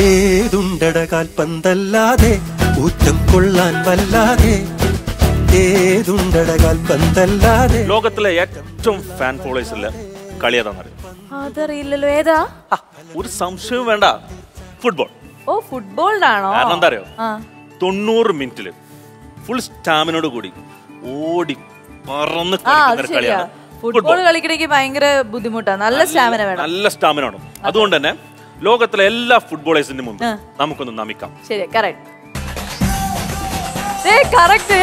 ഏതുണ്ടട കാൽപന്തല്ലാതെ ഊറ്റം കൊള്ളാൻ വല്ലാതെ ഏതുണ്ടട കാൽപന്തല്ലാതെ ലോകത്തിലെ ഏറ്റവും ഫാൻ ഫോളോവേഴ്സ് ഉള്ള കളി ഏതാണെന്നറിയോ അതറിയില്ലല്ലോ ഏതാ ആ, ഒരു സംശയവും വേണ്ട ഫുട്ബോൾ ഓ ഫുട്ബോളിനാണോ കാരണം എന്താ അറിയോ ആ തൊണ്ണൂറ് മിനിറ്റില് ഫുൾ സ്റ്റാമിനോട് കൂടി ഓടി പറന്ന് ആ അത് കളിക്കുന്ന ഒരു ശരിയാ കളിയാണ് ഫുട്ബോൾ കളിക്കണമെങ്കിൽ ഭയങ്കര ബുദ്ധിമുട്ടാ നല്ല സ്റ്റാമിന വേണം നല്ല സ്റ്റാമിന ആണ് അതുകൊണ്ട് തന്നെ ലോകത്തിലെ എല്ലാ ഫുട്ബോളേഴ്സിന്റെ മുമ്പ് ആ. നമുക്കൊന്ന് നമിക്കാം ശരി കറക്റ്റ് കറക്റ്റ്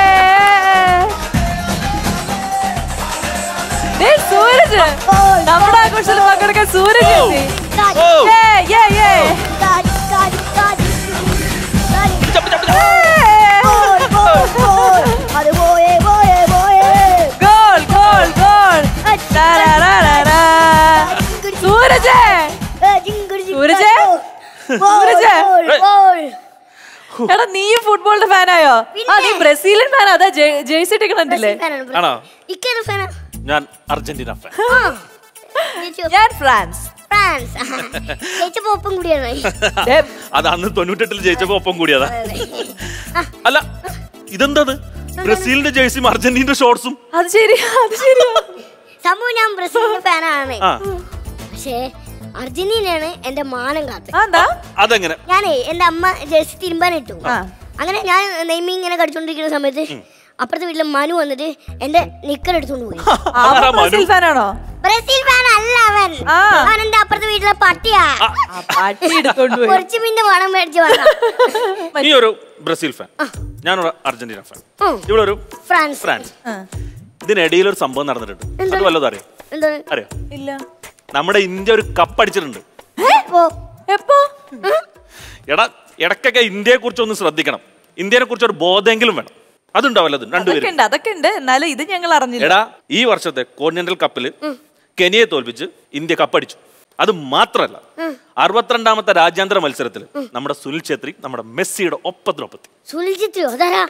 സൂരജ് നമ്മുടെ ആഘോഷത്തിൽ പങ്കെടുക്കാൻ സൂരജ് എത്തി. ഓ ഏയ്, ഏയ്, ഏയ്. കാരി, കാരി, കാരി. കാരി. ചപ്പ്, ചപ്പ്, ചപ്പ്. ഏയ്. Goal, goal, goal. അത് പോയേ, പോയേ, പോയേ. ഗോൾ ഗോൾ ഗോൾ ടാരാരാരാരാ. സൂരജ് ഏ, ജിങ്കിടി, ജിങ്കിടി. സൂരജേ? ഗോൾ, സൂരജേ? Goal, goal. എടാ നീയും ഫുട്ബോളിന്റെ ഫാനായോ ആ നീ ബ്രസീലിയൻ ഫാൻ അതാ ജേഴ്സി ഇട്ടിക്കണ്ടില്ലേ ബ്രസീൽ ഫാനാണ്, ബ്രസീൽ. ആണോ ഇക്കേത് ഫാനാ? ഞാൻ അർജന്റീന ഫാൻ ആ. ജയിച്ചോ? ഞാൻ ഫ്രാൻസ് ഫ്രാൻസ് ജയിച്ചപ്പോ ഒപ്പം കൂടിയാണ് ദേ, അത് അന്ന് തൊണ്ണൂറ്റെട്ടിൽ ജയിച്ചപ്പോ ഒപ്പം കൂടിയതാ അല്ല ഇതെന്തത് ബ്രസീലിന്റെ ജേഴ്സിയും അർജന്റീനയുടെ ഷോർട്സും അത് ശരി അത് ശരിയാ സംഭവം ഞാൻ ബ്രസീലിന്റെ ഫാനാണ് ആ പക്ഷേ അർജന്റീനയാണ് എന്റെ മാനം കാത്ത് ആ, എന്താ അതെങ്ങനെ ഞാനേ എന്റെ അമ്മ ജേഴ്സി തിരുമ്പാൻ ഇട്ടു ആ. അങ്ങനെ ഞാൻ നെയ്മി ഇങ്ങനെ കടിച്ചോണ്ടിരിക്കുന്ന സമയത്ത് അപ്പുറത്തെ വീട്ടിലെ മനു വന്നിട്ട് എന്റെ നിക്കർ എടുത്തോണ്ട് പോയി ആ, അപ്പൊ ബ്രസീൽ ഫാനാണോ ബ്രസീൽ ഫാൻ അല്ല അവൻ ആ. അവൻ എന്റെ അപ്പുറത്തെ വീട്ടിലെ പട്ടിയാ ആ, പട്ടി എടുത്തോണ്ട് പോയി കുറച്ച് പിന്നെ പണം മേടിച്ച് വന്ന നീ ഒരു ബ്രസീൽ ഫാൻ ഞാനൊരു അർജന്റീന ഫാൻ ഉം. ഇവളൊരു ഫ്രാൻസ് ഫ്രാൻസ് ആ, ഇതിനിടയിൽ ഒരു സംഭവം നടന്നിട്ടുണ്ട് അത് വല്ലതും അറിയോ എന്താണ് അറിയോ ഇല്ല നമ്മുടെ ഇന്ത്യ ഒരു കപ്പ് അടിച്ചിട്ടുണ്ട് ഓ എപ്പോ എടാ ഇടയ്ക്കൊക്കെ ഇന്ത്യയെ കുറിച്ച് ഒന്ന് ശ്രദ്ധിക്കണം ഇന്ത്യനെ കുറിച്ച് ഒരു ബോധമെങ്കിലും വേണം അതുണ്ടോ വല്ലതും അതൊക്കെ രണ്ടുപേരും ഉണ്ട് അതൊക്കെ ഉണ്ട് എന്നാലും ഇത് ഞങ്ങൾ അറിഞ്ഞില്ല എടാ ഈ വർഷത്തെ കോണ്ടിനെന്റൽ കപ്പില് കെനിയെ തോൽപ്പിച്ച് ഇന്ത്യ കപ്പടിച്ചു അത് മാത്രമല്ല അറുപത്തിരണ്ടാമത്തെ രാജ്യാന്തര മത്സരത്തിൽ നമ്മുടെ സുനിൽ ഛേത്രി നമ്മുടെ മെസ്സിയുടെ ഒപ്പത്തിനൊപ്പത്തി സുനിൽജിത്തിയോ അതാരാ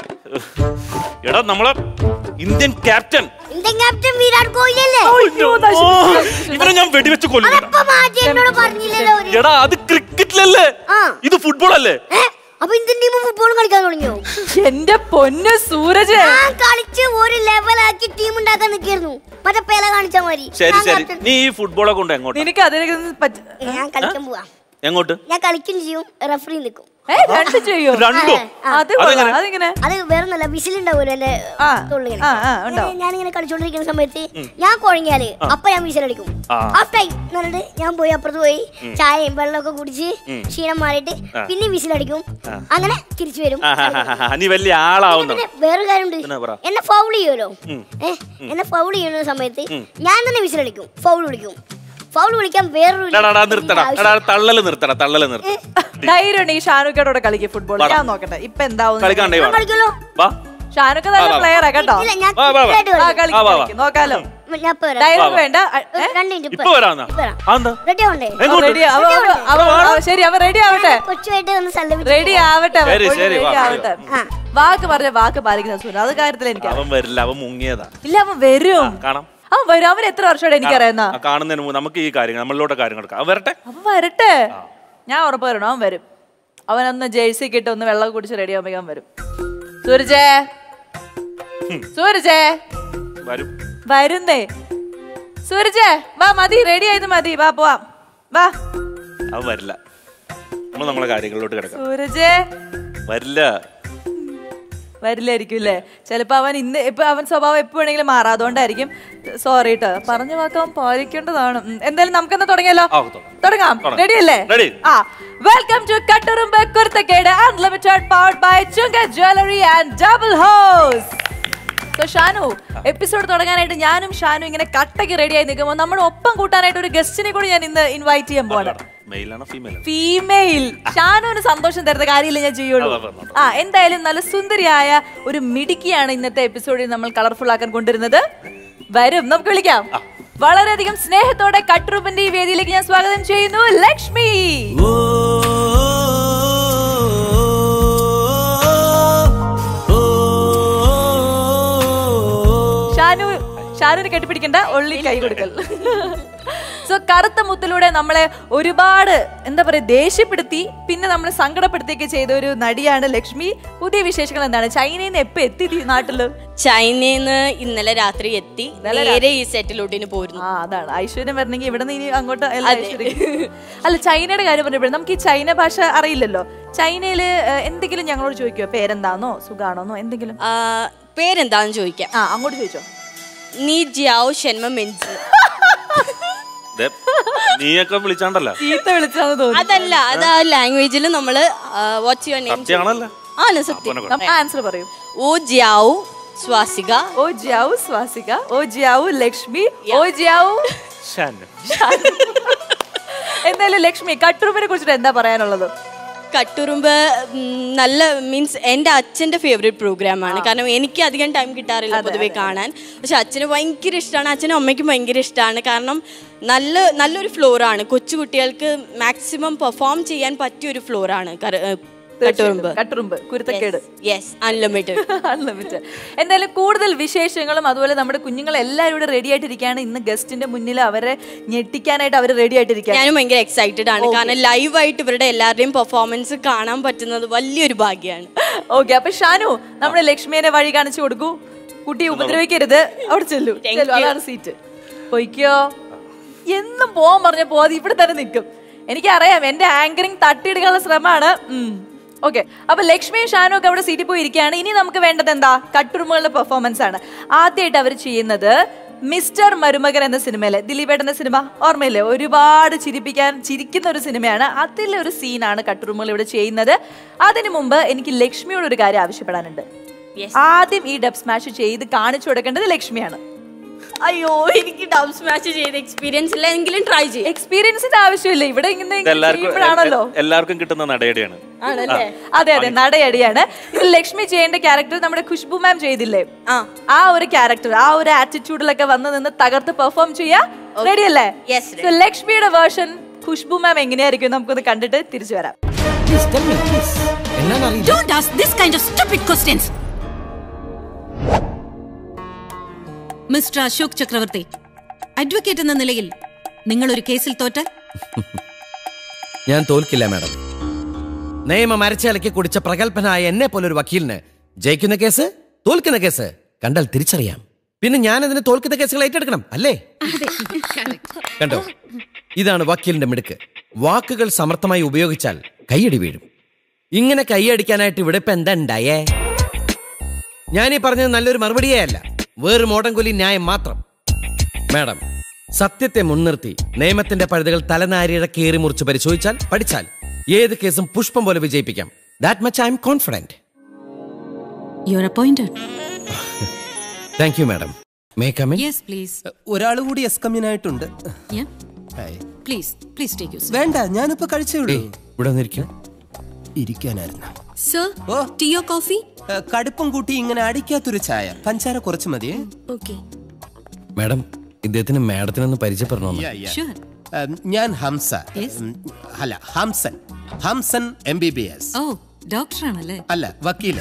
എടാ നമ്മളെ Indian captain Indian captain Virat Kohli അല്ലേ അയ്യോ, നശിപ്പിച്ചു. ഇവരെ ഞാൻ വെടിവെച്ച് കൊല്ലുന്നു അപ്പൊ മാറ്റി എന്നോട് പറഞ്ഞില്ലല്ലോ അവര്. എടാ അത് ക്രിക്കറ്റിലല്ലേ ആ. ഇത് ഫുട്ബോൾ അല്ലേ ഏ? അപ്പൊ ഇന്ത്യൻ ടീം ഫുട്ബോൾ കളിക്കാൻ തുടങ്ങിയോ എന്റെ പൊന്ന് സൂരജ് ഞാൻ കളിച്ച് ഒരു ലെവലാക്കി ടീം ഉണ്ടാക്കാൻ നിൽക്കായിരുന്നു മറ്റേ പേല കാണിച്ച മാതിരി ശരി ഞാൻ ശരി captain. നീ ഈ ഫുട്ബോളെ കൊണ്ട് എങ്ങോട്ട് നിനക്ക് അതിനൊക്കെ പറ്റ ഞാൻ കളിക്കാൻ പോവാ എങ്ങോട്ട് ഞാൻ കളിക്കും ചെയ്യും റെഫറി നിൽക്കും ഏ രണ്ട് ചെയ്യോ രണ്ടോ ആ. അത് കൊള്ളാം. അതെങ്ങനെ? അതെങ്ങനെ അത് വേറെ ഒന്നല്ല വിസിലുണ്ടാവൂല്ലോ എന്റെ ആ. തൊള്ളിങ്ങനെ. ആ, ആ, ഉണ്ടാവും. ഞാൻ- ഞാനിങ്ങനെ കളിച്ചോണ്ടിരിക്കുന്ന സമയത്ത് ഞാൻ കുഴങ്ങിയാല് അപ്പൊ ഞാൻ വിസിലടിക്കും ആ. ഹാഫ് ടൈം എന്നിട്ട് ഞാൻ പോയി അപ്പുറത്ത് പോയി ചായയും വെള്ളമൊക്കെ കുടിച്ച് ക്ഷീണം മാറിയിട്ട് പിന്നെ വിസിലടിക്കും അങ്ങനെ തിരിച്ചു വരും ആഹാഹാഹാ. നീ വലിയ ആളാവുന്നു പിന്നെ വേറെ കാര്യമുണ്ട് എന്നാ പറ? എന്നെ ഫൗൾ ചെയ്യുമല്ലോ ഏ എന്നെ ഫൗൾ ചെയ്യുന്ന സമയത്ത് ഞാൻ തന്നെ വിസിലടിക്കും ഫൗൾ വിളിക്കും ഫൗൾ വിളിക്കാൻ വേറൊരു എടാ, എടാ, നിർത്തടാ എടാ തള്ളല് നിർത്തടാ തള്ളല് നിർത്ത ധൈര്യം ഉണ്ടെങ്കിൽ ഷാനുക്കോടെ കളിക്കും ഫുട്ബോൾ ഞാൻ നോക്കട്ടെ ഇപ്പൊ എന്താവും കളിക്കാണ്ടേ ഞാൻ കളിക്കല്ലോ വാ ഷാനുക്ക നല്ല വാ, വാ. പ്ലെയർ കേട്ടോ ഇല്ല ഞാൻ വാ, വാ, വാ. ക്രിക്കറ്റ് ആ കളിക്കും. കളിക്കും വാ, വാ, വാ. കളിക്കും. നോക്കാലോ ഞാൻ ഇപ്പൊ വരാം ധൈര്യം വാ, വാ. വേണ്ട അ- ഏ? രണ്ട് മിനിറ്റ് ഇപ്പൊ വരാന്നാ ഇപ്പൊ വരാം അതെന്താ റെഡി ആവണ്ടേ എങ്ങോട്ട്? റെഡി അവ അവ- അവ- അവ- ശരി അവ റെഡി ആവട്ടെ കൊച്ചുമായിട്ട് ഒന്ന് സല്ലപിച്ച് റെഡി ആവട്ടെ അവൻ. ശരി, പോയി ശരി, റെഡി വാ, ആവട്ടെ ആ. വാക്ക് പറഞ്ഞ വാക്ക് പാലിക്കുന്ന സൂര്യ അത് കാര്യത്തിൽ എനിക്ക് അവൻ വരില്ല അവൻ മുങ്ങിയതാ ഇല്ല അവൻ വരും കാണാം അവൻ വരും അവൻ എത്ര വർഷമായിട്ട് എനിക്കറിയുന്ന ആ, കാണുന്നതിന് മുമ്പ് നമുക്ക് ഈ കാര്യങ്ങൾ നമ്മളിലോട്ട് കാര്യങ്ങൾ എടുക്കാം അവൻ വരട്ടെ അവൻ വരട്ടെ ഞാൻ ഉറപ്പ് വരണം അവൻ വരും അവനൊന്ന് ജേഴ്സി കിട്ടി ഒന്ന് വെള്ളം കുടിച്ച് റെഡി ആവുമ്പോ അവൻ വരും സൂരജേ സൂരജേ വരും വരുന്നേ സൂരജേ വാ മതി റെഡി ആയത് മതി വാ പോവാം വാ അവൻ വരില്ല നമ്മൾ നമ്മളെ കാര്യങ്ങളിലോട്ട് കിടക്കാം സൂരജേ വരില്ല വരില്ലായിരിക്കും അല്ലേ ചിലപ്പോ അവൻ ഇന്ന് ഇപ്പൊ അവൻ സ്വഭാവം എപ്പോ വേണമെങ്കിലും മാറാം അതുകൊണ്ടായിരിക്കും സോറി കേട്ടോ പറഞ്ഞ വാക്കാൻ പാലിക്കേണ്ടതാണ് ഉം. എന്തായാലും നമുക്കെന്നാ തുടങ്ങിയല്ലോ ആ, തുടങ്ങാം. തുടങ്ങാം തുടങ്ങാം. റെഡി അല്ലേ Ready. ആ welcome to Katturumbu Kuruthakkedu unlimited powered by ചുങ്ക jewellery and double house so Shanu episode തുടങ്ങാനായിട്ട് ഞാനും ഷാനു ഇങ്ങനെ കട്ടയ്ക്ക് റെഡി ആയി നിൽക്കുമ്പോൾ നമ്മുടെ ഒപ്പം കൂട്ടാനായിട്ട് ഒരു ഗസ്റ്റിനെ കൂടി ഞാൻ ഇന്ന് ഇൻവൈറ്റ് ചെയ്യാൻ പോവാണ് മെയിലാണോ ഫീമെയിൽ ഫീമെയിൽ ഷാനുവിന് സന്തോഷം തരുന്ന കാര്യമില്ല ഞാൻ ചെയ്യുള്ളൂ അതെ, അതെ, അതെ. ആ എന്തായാലും നല്ല സുന്ദരിയായ ഒരു മിടുക്കിയാണ് ഇന്നത്തെ എപ്പിസോഡിൽ നമ്മൾ കളർഫുൾ ആക്കാൻ കൊണ്ടുവരുന്നത് വരും നമുക്ക് വിളിക്കാം വളരെയധികം സ്നേഹത്തോടെ കട്ട്രൂപ്പിന്റെ ഈ വേദിയിലേക്ക് ഞാൻ സ്വാഗതം ചെയ്യുന്നു ലക്ഷ്മി ഷാനു ഷാനുവിന് കെട്ടിപ്പിടിക്കണ്ട ഒള്ളി കൈ കൊടുക്കൽ സോ കറുത്ത മുത്തിലൂടെ നമ്മളെ ഒരുപാട് എന്താ പറയാ ദേഷ്യപ്പെടുത്തി പിന്നെ നമ്മളെ സങ്കടപ്പെടുത്തിയൊക്കെ ചെയ്ത ഒരു നടിയാണ് ലക്ഷ്മി പുതിയ വിശേഷങ്ങൾ എന്താണ് ചൈനയിൽ നിന്ന് എപ്പോ എത്തി ഈ നാട്ടില് ചൈനയിൽ ഇന്നലെ രാത്രി എത്തി നേരെ ഈ സെറ്റിലോട്ടിന് പോയിരുന്നു ആ അതാണ് ഐശ്വര്യം വരണമെങ്കിൽ ഇവിടെ നിന്ന് ഇനി അങ്ങോട്ട് അല്ല ഐശ്വര്യം. അല്ല ചൈനയുടെ കാര്യം പറഞ്ഞപ്പോഴും നമുക്ക് ഈ ചൈന ഭാഷ അറിയില്ലല്ലോ ചൈനയില് ഏഹ്, എന്തെങ്കിലും ഞങ്ങളോട് ചോദിക്കുമോ പേരെന്താന്നോ സുഖാണോന്നോ എന്തെങ്കിലും ആ, പേരെന്താന്ന് ചോദിക്കാം ആ അങ്ങോട്ട് ചോദിച്ചോ നീ ജിയാവോ ഷെൻമ മെൻസ് ദേ, നീയൊക്കെ വിളിച്ചാണ്ടല്ല ചീത്ത വിളിച്ചാന്ന് തോന്നുന്നു അതല്ല അത് ആ ലാംഗ്വേജിൽ നമ്മള് വാട്സ് യുവർ നെയിം സത്യാണല്ലോ ആണ് സത്യം ആൻസർ പറയൂ ഓ ജിയാവോ സ്വാസിക ഓ ജിയാവു സ്വാസിക ഓ ജിയാവു ലക്ഷ്മി ഓ ജിയാവു ഷാനു. എന്തായാലും ലക്ഷ്മി കട്ടുറുമ്പിനെ കുറിച്ചിട്ട് എന്താ പറയാനുള്ളത് കട്ടുറുമ്പ് ഉം, നല്ല മീൻസ് എൻ്റെ അച്ഛൻ്റെ ഫേവറേറ്റ് പ്രോഗ്രാമാണ് കാരണം എനിക്ക് അധികം ടൈം കിട്ടാറില്ല പൊതുവെ കാണാൻ പക്ഷെ അച്ഛന് ഭയങ്കര ഇഷ്ടമാണ് അച്ഛനും അമ്മയ്ക്കും ഭയങ്കര ഇഷ്ടമാണ് കാരണം നല്ല നല്ലൊരു ഫ്ലോറാണ് കൊച്ചു കുട്ടികൾക്ക് മാക്സിമം പെർഫോം ചെയ്യാൻ പറ്റിയ ഒരു ഫ്ലോറാണ് കട്ടുറുമ്പ് കട്ടുറുമ്പ് കുരുത്തക്കേട് യെസ് അൺലിമിറ്റഡ് Unlimited. എന്തായാലും കൂടുതൽ വിശേഷങ്ങളും അതുപോലെ നമ്മുടെ കുഞ്ഞുങ്ങൾ എല്ലാവരും ഇവിടെ റെഡി ആയിട്ടിരിക്കുകയാണ് ഇന്ന് ഗസ്റ്റിന്റെ മുന്നിൽ അവരെ ഞെട്ടിക്കാനായിട്ട് അവർ റെഡി ആയിട്ടിരിക്കുകയാണ് ഞാനും ഭയങ്കര എക്സൈറ്റഡ് ആണ് കാരണം ലൈവായിട്ട് ഇവരുടെ എല്ലാവരുടെയും പെർഫോമൻസ് കാണാൻ പറ്റുന്നത് വലിയൊരു ഭാഗ്യമാണ് ഓക്കെ അപ്പൊ ഷാനു നമ്മുടെ ലക്ഷ്മിയെ വഴി കാണിച്ചു കൊടുക്കൂ കുട്ടി ഉപദ്രവിക്കരുത് അവിടെ ചെല്ലു Thank ചെല്ലു you. അതാണ് സീറ്റ് പൊയ്ക്കോ എന്നും പോവാൻ പറഞ്ഞ പോവാതെ ഇവിടെ തന്നെ നിൽക്കും എനിക്കറിയാം എന്റെ ആങ്കറിങ് തട്ടിയെടുക്കാനുള്ള ശ്രമമാണ് ഓക്കെ അപ്പൊ ലക്ഷ്മിയും ഷാനും ഒക്കെ അവിടെ സീറ്റിൽ പോയി ഇരിക്കുകയാണ് ഇനി നമുക്ക് വേണ്ടത് എന്താ കട്ടുറുമ്പുകളുടെ പെർഫോമൻസ് ആണ് ആദ്യമായിട്ട് അവർ ചെയ്യുന്നത് മിസ്റ്റർ മരുമകൻ എന്ന സിനിമയിലെ ദിലീപേട്ടന്റെ സിനിമ ഓർമ്മയില്ലേ ഒരുപാട് ചിരിപ്പിക്കാൻ ചിരിക്കുന്ന ഒരു സിനിമയാണ് അതിലെ ഒരു സീനാണ് കട്ടുറുമ്പുകൾ ഇവിടെ ചെയ്യുന്നത് അതിനു മുമ്പ് എനിക്ക് ലക്ഷ്മിയോട് ഒരു കാര്യം ആവശ്യപ്പെടാനുണ്ട് Yes. ആദ്യം ഈ ഡബ് സ്മാഷ് ചെയ്ത് കാണിച്ചു കൊടുക്കേണ്ടത് ലക്ഷ്മിയാണ് അയ്യോ എനിക്ക് ഡബ് സ്മാച്ച് ചെയ്ത എക്സ്പീരിയൻസ് ഇല്ല എങ്കിലും ട്രൈ ചെയ്യും എക്സ്പീരിയൻസിന്റെ ആവശ്യമില്ല ഇവിടെ ഇങ്ങനെ ഇത് എല്ലാവർക്കും ചെയ്യുമ്പോഴാണല്ലോ എല്ലാവർക്കും കിട്ടുന്ന നടയടിയാണ് ആണല്ലേ അതെ അതെ നടയടിയാണ് ഇതിൽ ലക്ഷ്മി ചെയ്യേണ്ട ക്യാരക്ടർ നമ്മുടെ ഖുഷ്ബു മാം ചെയ്തില്ലേ ആ. ആ ഒരു ക്യാരക്ടർ ആ ഒരു ആറ്റിറ്റ്യൂഡിലൊക്കെ വന്ന് നിന്ന് തകർത്ത് പെർഫോം ചെയ്യാ റെഡി അല്ലേ Yes, ready. So, ലക്ഷ്മിയുടെ വേർഷൻ ഖുഷ്ബു മാം എങ്ങനെയായിരിക്കും നമുക്കൊന്ന് കണ്ടിട്ട് തിരിച്ചു വരാം Don't ask this kind of stupid questions. Mister Ashok Chakravarthi advocate എന്ന നിലയിൽ നിങ്ങൾ ഒരു കേസിൽ തോറ്റാൽ ഞാൻ തോൽക്കില്ല മാഡം നിയമം അരച്ചലക്കി കുടിച്ച പ്രഗത്ഭനായ എന്നെ പോലൊരു വക്കീലിന് ജയിക്കുന്ന കേസ് തോൽക്കുന്ന കേസ് കണ്ടാൽ തിരിച്ചറിയാം പിന്നെ ഞാൻ അതിന് തോൽക്കുന്ന കേസുകൾ ഏറ്റെടുക്കണം അല്ലേ കണ്ടോ ഇതാണ് വക്കീലിന്റെ മിടുക്ക് വാക്കുകൾ സമർത്ഥമായി ഉപയോഗിച്ചാൽ കൈയടി വീഴും ഇങ്ങനെ കൈയടിക്കാനായിട്ട് ഇവിടെ ഇപ്പൊ എന്താ ഉണ്ടായേ ഞാൻ ഈ പറഞ്ഞത് നല്ലൊരു മറുപടിയേ അല്ല വേറെ മോടൻകൊലി ന്യായം മാത്രം മാഡം സത്യത്തെ മുൻനിർത്തി നിയമത്തിന്റെ പഴുതുകൾ തലനാരിയുടെ കീറി മുറിച്ച് പരിശോധിച്ചാൽ പഠിച്ചാൽ ഏത് കേസും പുഷ്പം പോലെ വിജയിപ്പിക്കാം that much I am confident you are appointed thank you madam may come in yes please ഒരാൾ കൂടി എസ്കമ്മിനായിട്ടുണ്ട് പ്ലീസ് പ്ലീസ് ടേക്ക് യു വേണ്ട ഞാനിപ്പോ കഴിച്ചേ ഉള്ളൂ ഇവിടെ വന്നിരിക്കും ഇരിക്കാനായിരുന്നു സർ ഓ. ടീയോ കോഫി ഏ, കടുപ്പം കൂട്ടി ഇങ്ങനെ അടിക്കാത്തൊരു ചായ പഞ്ചാര കുറച്ച് മതിയേ ഓക്കെ മാഡം ഇദ്ദേഹത്തിന് മാഡത്തിനൊന്ന് പരിചയപ്പെടണമെന്ന് ഷുവർ ഉം, ഞാൻ ഹംസ Yes. ഉം, അല്ല Hamsan Hamsan M B B S ഓ ഡോക്ടറാണല്ലേ അല്ല വക്കീല്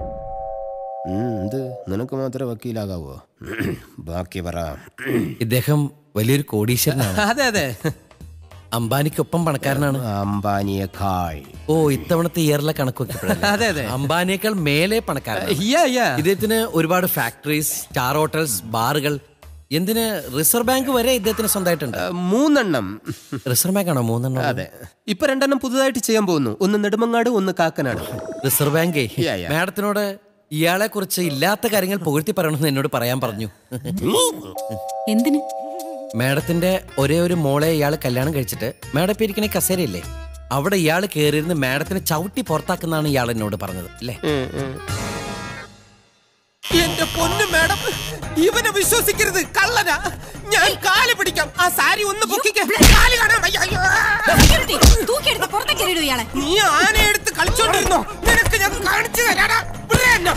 ഇത് നിനക്ക് മാത്രമേ വക്കീലാകാവോ ബാക്കി പറ ഇദ്ദേഹം വലിയൊരു കോടീശ്വരനാണ് അതെ അതെ അംബാനിക്കൊപ്പം പണക്കാരനാണ് അംബാനിയേക്കാൾ ഓ ഇത്തവണത്തെ ഇയറിലെ കണക്ക് വെക്കപ്പെടല്ലേ? അതെ, അതെ. അംബാനിയേക്കാൾ മേലെ പണക്കാരനാണ് യാ, യാ. ഇദ്ദേഹത്തിന് ഒരുപാട് ഫാക്ടറീസ് സ്റ്റാർ ഹോട്ടൽസ് ബാറുകൾ എന്തിന് റിസർവ് ബാങ്ക് വരെ ഇദ്ദേഹത്തിന് സ്വന്തമായിട്ടുണ്ട് ഏ, മൂന്നെണ്ണം റിസർവ് ബാങ്ക് ആണോ മൂന്നെണ്ണം അതെ ഇപ്പൊ രണ്ടെണ്ണം പുതുതായിട്ട് ചെയ്യാൻ പോകുന്നു ഒന്ന് നെടുമങ്ങാട് ഒന്ന് കാക്കനാട് റിസർവ് ബാങ്കേ യാ, യാ. മാഡത്തിനോട് ഇയാളെ കുറിച്ച് ഇല്ലാത്ത കാര്യങ്ങൾ പുകഴ്ത്തി പറയണമെന്ന് എന്നോട് പറയാൻ പറഞ്ഞു എന്തിന് മാഡത്തിന്റെ ഒരേ ഒരു മോളെ ഇയാൾ കല്യാണം കഴിച്ചിട്ട് മാഡം ഇപ്പൊ ഇരിക്കണ ഈ കസേരയില്ലേ അവിടെ ഇയാൾ കയറിയിരുന്ന് മാഡത്തിനെ ചവിട്ടി പുറത്താക്കുന്നാണ് ഇയാൾ എന്നോട് പറഞ്ഞത് അല്ലേ എന്റെ പൊന്നു മാഡം ഇവനെ വിശ്വസിക്കരുത് കള്ളനാ ഞാൻ കാല് പിടിക്കാം ആ സാരി ഒന്ന് പൊക്കിക്കാം കാല് കാണാൻ വയ്യ. അയ്യോ. തൂക്കിയെടുത്ത് പുറത്തേക്ക് എറിയിടൂ ഇയാളെ നീ ആനയെടുത്ത് കളിച്ചോണ്ടിരുന്നോ നിനക്ക് ഞാൻ കാണിച്ചു തരാടാ വിടേ എന്നെ.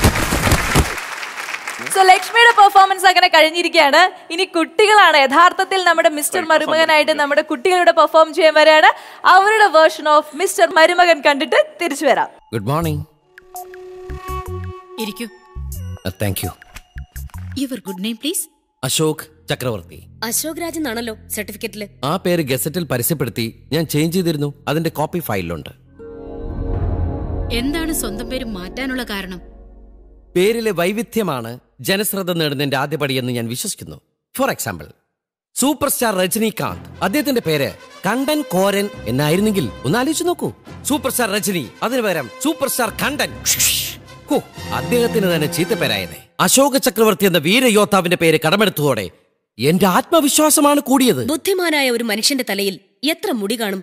സോ ലക്ഷ്മിയുടെ പെർഫോമൻസ് അങ്ങനെ കഴിഞ്ഞിരിക്കുകയാണ് ഇനി കുട്ടികളാണ് യഥാർത്ഥത്തിൽ നമ്മുടെ മിസ്റ്റർ മരുമകനായിട്ട് നമ്മുടെ കുട്ടികളുടെ പെർഫോം ചെയ്യാൻ വരെയാണ് അവരുടെ വേർഷൻ ഓഫ് മിസ്റ്റർ മരുമകൻ കണ്ടിട്ട് തിരിച്ചു വരാം ഗുഡ് മോർണിംഗ് ഇരിക്കൂ thank you your good name please Ashok Chakravarthi Ashok Raj എന്നാണല്ലോ സർട്ടിഫിക്കറ്റില് ആ പേര് ഗസറ്റിൽ പരസ്യപ്പെടുത്തി ഞാൻ ചേഞ്ച് ചെയ്തിരുന്നു അതിന്റെ കോപ്പി ഫയലിലുണ്ട് എന്താണ് സ്വന്തം പേര് മാറ്റാനുള്ള കാരണം പേരിലെ വൈവിധ്യമാണ് ജനശ്രദ്ധ നേടുന്നതിന്റെ ആദ്യപടിയെന്ന് ഞാൻ വിശ്വസിക്കുന്നു for example superstar Rajinikanth അദ്ദേഹത്തിന്റെ പേര് കണ്ടൻ കോരൻ എന്നായിരുന്നെങ്കിൽ ഒന്ന് ആലോചിച്ച് നോക്കൂ സൂപ്പർ സ്റ്റാർ രജനി അതിനു പകരം സൂപ്പർ സ്റ്റാർ കണ്ടൻ ഹോ, അദ്ദേഹത്തിന് തന്നെ ചീത്തപ്പേരായനെ അശോക ചക്രവർത്തി എന്ന വീരയോദ്ധാവിന്റെ പേര് കടമെടുത്തതോടെ എന്റെ ആത്മവിശ്വാസമാണ് കൂടിയത് ബുദ്ധിമാനായ ഒരു മനുഷ്യന്റെ തലയിൽ എത്ര മുടി കാണും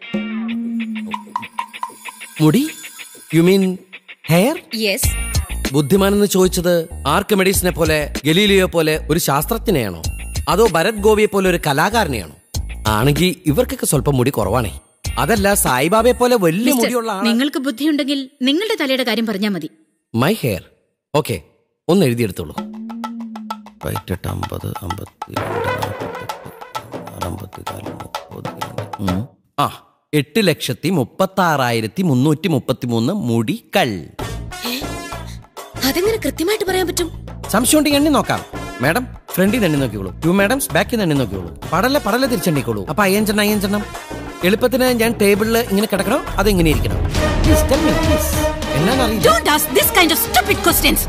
മുടി യു മീൻ ഹെയർ യെസ് ബുദ്ധിമാനെന്ന് ചോദിച്ചത് ആർക്കിമെഡീസിനെ പോലെ ഗലീലിയോ പോലെ ഒരു ശാസ്ത്രജ്ഞനെയാണോ അതോ ഭരത് ഗോപിയെ പോലെ ഒരു കലാകാരനെയാണോ ആണെങ്കിൽ ഇവർക്കൊക്കെ സ്വല്പം മുടി കുറവാണേ അതല്ല സായിബാബയെ പോലെ വലിയ മുടിയുള്ള ആളാ- നിങ്ങൾക്ക് ബുദ്ധിയുണ്ടെങ്കിൽ നിങ്ങളുടെ തലയുടെ കാര്യം പറഞ്ഞാൽ മതി മൈ ഹെയർ ഓക്കെ ഒന്ന് എഴുതിയെടുത്തോളൂ പതിനെട്ട് അമ്പത് അമ്പത്തി അമ്പത്തിനാല് മുപ്പത് ആ എട്ട് ലക്ഷത്തി മുപ്പത്തി ആറായിരത്തി മുന്നൂറ്റി മുപ്പത്തി മൂന്ന് മുടികൾ അതെങ്ങനെ കൃത്യമായിട്ട് പറയാൻ പറ്റും സംശയം ഉണ്ടെങ്കിൽ എണ്ണി നോക്കാം മാഡം ഫ്രണ്ടിൽ നിന്ന് എണ്ണി നോക്കിക്കോളൂ ടു മാഡംസ് ബാക്കിൽ നിന്ന് എണ്ണി നോക്കിക്കോളൂ പടല പടല തിരിച്ചെണ്ണിക്കോളൂ അപ്പൊ അയ്യഞ്ചെണ്ണം അയ്യഞ്ചെണ്ണം എളുപ്പത്തിന് ഞാൻ ടേബിളിൽ ഇങ്ങനെ കിടക്കണോ അത് ഇങ്ങനെ ഇരിക്കണം Please tell me, please. എന്നാന്നറിയില്ല Don't ask this kind of stupid questions.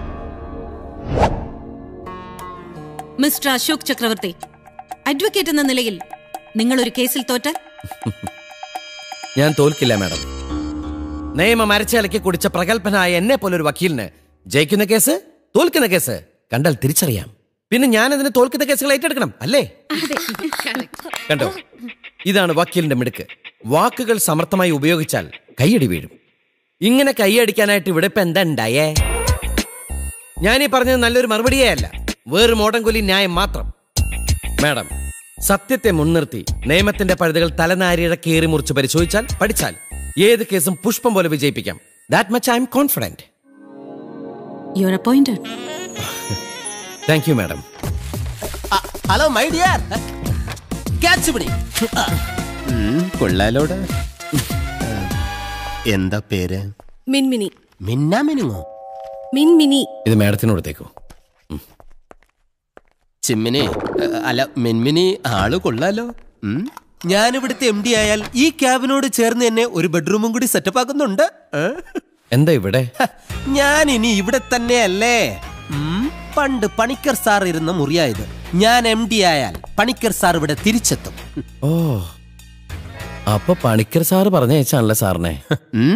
Mister Ashok Chakravarthi advocate എന്ന നിലയിൽ നിങ്ങൾ ഒരു കേസിൽ തോറ്റാൽ ഞാൻ തോൽക്കില്ല മാഡം നിയമം അരച്ചലക്കി കുടിച്ച പ്രഗത്ഭനായ എന്നെ പോലൊരു വക്കീലിന് ജയിക്കുന്ന കേസ് തോൽക്കുന്ന കേസ് കണ്ടാൽ തിരിച്ചറിയാം പിന്നെ ഞാൻ അതിന് തോൽക്കുന്ന കേസുകൾ ഏറ്റെടുക്കണം അല്ലേ കണ്ടോ ഇതാണ് വക്കീലിന്റെ മിടുക്ക് വാക്കുകൾ സമർത്ഥമായി ഉപയോഗിച്ചാൽ കൈയടി വീഴും ഇങ്ങനെ കൈയടിക്കാനായിട്ട് ഇവിടെ ഇപ്പൊ എന്താ ഉണ്ടായേ ഞാനീ പറഞ്ഞത് നല്ലൊരു മറുപടിയേ അല്ല വേറെ മോടംകൊലി ന്യായം മാത്രം മാഡം സത്യത്തെ മുൻനിർത്തി നിയമത്തിന്റെ പഴുതുകൾ തലനാരിഴ കീറി മുറിച്ച് പരിശോധിച്ചാൽ പഠിച്ചാൽ ഏത് കേസും പുഷ്പം പോലെ വിജയിപ്പിക്കാം that much I am confident you are appointed thank you madam hello my dear catch പിടി കൊള്ളാലോടെ എന്താ പേര് മിൻമിനി മിന്നാ മിനുങ്ങോ മിൻമിനി ഇത് മാഡത്തിനോടത്തേക്കോ ചിമ്മിനി ഏ, അല്ല മിൻമിനി ആള് കൊള്ളാലോ ഉം. ഞാനിവിടുത്തെ എം ഡി ആയാൽ ഈ ക്യാബിനോട് ചേർന്ന് തന്നെ ഒരു ബെഡ്റൂമും കൂടി സെറ്റപ്പ് ആക്കുന്നുണ്ട് ഏ? എന്താ ഇവിടെ ഹ, ഞാൻ ഇനി ഇവിടെ തന്നെയല്ലേ ഉം, പണ്ട് പണിക്കർ സാർ ഇരുന്ന മുറിയായത് ഞാൻ എം ഡി ആയാൽ പണിക്കർ സാർ ഇവിടെ തിരിച്ചെത്തും ഓ അപ്പൊ പണിക്കർ സാറ് പറഞ്ഞയച്ചാണല്ലേ സാറിനെ ഉം?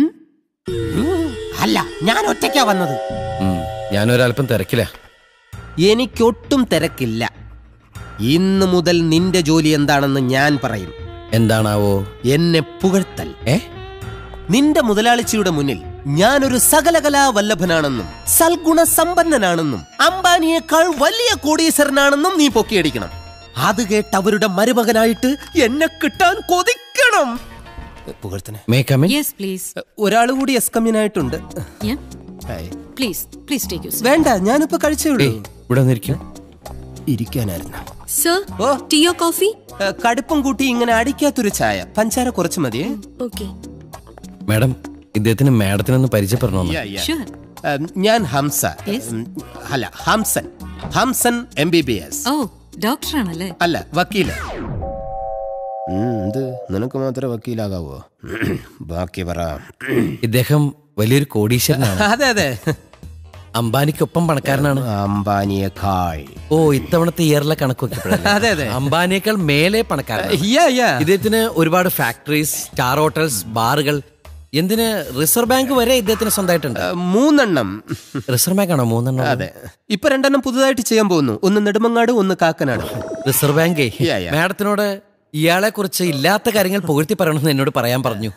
അല്ല ഞാൻ ഒറ്റയ്ക്കാ വന്നത് ഉം, ഞാനൊരല്പം തിരക്കില്ല എനിക്കൊട്ടും തിരക്കില്ല ഇന്ന് മുതൽ നിന്റെ ജോലി എന്താണെന്ന് ഞാൻ പറയും എന്താണാവോ എന്നെ പുകഴ്ത്തൽ ഏ നിന്റെ മുതലാളിച്ചിയുടെ മുന്നിൽ ഞാനൊരു സകലകലാ വല്ലഭനാണെന്നും സൽഗുണ സമ്പന്നനാണെന്നും അംബാനിയേക്കാൾ വലിയ കോടീശ്വരനാണെന്നും നീ പൊക്കിയടിക്കണം അത് കേട്ട് അവരുടെ മരുമകനായിട്ട് എന്നെ കിട്ടാൻ കൊതിക്കണം പുകഴ്ത്തനെ മേ കമിൻ യെസ് പ്ലീസ് ഒരാൾ കൂടി എസ്കമ്യനായിട്ടുണ്ട് hi. Please please take you വേണ്ട ഞാനിപ്പോ കഴിച്ചേ ഉള്ളൂ ഇവിടെ വന്നിരിക്കും ഇരിക്കാനായിരുന്നു സർ ഓ ടീയോ കോഫി ഏ, കടുപ്പം കൂട്ടി ഇങ്ങനെ അടിക്കാത്തൊരു ചായ പഞ്ചാര കുറച്ച് മതിയേ ഓക്കെ മാഡം ഇദ്ദേഹത്തിന് മാഡത്തിനൊന്ന് പരിചയപ്പെടണമെന്ന് യാ, യാ. Sure. ഉം, ഞാൻ ഹംസ ഉം, അല്ല Hamsan Hamsan M B B S ഓ ഡോക്ടറാണല്ലേ അല്ല വക്കീല് ഉം, എന്ത് നിനക്ക് മാത്രമേ വക്കീലാകാവോ ബാക്കി പറ ഇദ്ദേഹം വലിയൊരു കോടീശ്വരനാണ് അതെ അതെ അംബാനിക്കൊപ്പം പണക്കാരനാണ് അംബാനിയേക്കാൾ ഓ ഇത്തവണത്തെ ഇയറിലെ കണക്ക് നോക്കിയപ്പോഴല്ലേ? അതെ, അതെ. അംബാനിയേക്കാൾ മേലെ പണക്കാരനാണ് യാ യാ ഇദ്ദേഹത്തിന് ഒരുപാട് ഫാക്ടറീസ് സ്റ്റാർ ഹോട്ടൽസ് ബാറുകൾ എന്തിന് റിസർവ് ബാങ്ക് വരെ ഇദ്ദേഹത്തിന് സ്വന്തമായിട്ടുണ്ട് ഏ, മൂന്നെണ്ണം റിസർവ് ബാങ്ക് ആണോ മൂന്നെണ്ണം അതെ ഇപ്പൊ രണ്ടെണ്ണം പുതുതായിട്ട് ചെയ്യാൻ പോകുന്നു ഒന്ന് നെടുമങ്ങാട് ഒന്ന് കാക്കനാട് റിസർവ് ബാങ്കേ Yeah, yeah. മാഡത്തിനോട് ഇയാളെ കുറിച്ച് ഇല്ലാത്ത കാര്യങ്ങൾ പുകഴ്ത്തി പറയണമെന്ന് എന്നോട് പറയാൻ പറഞ്ഞു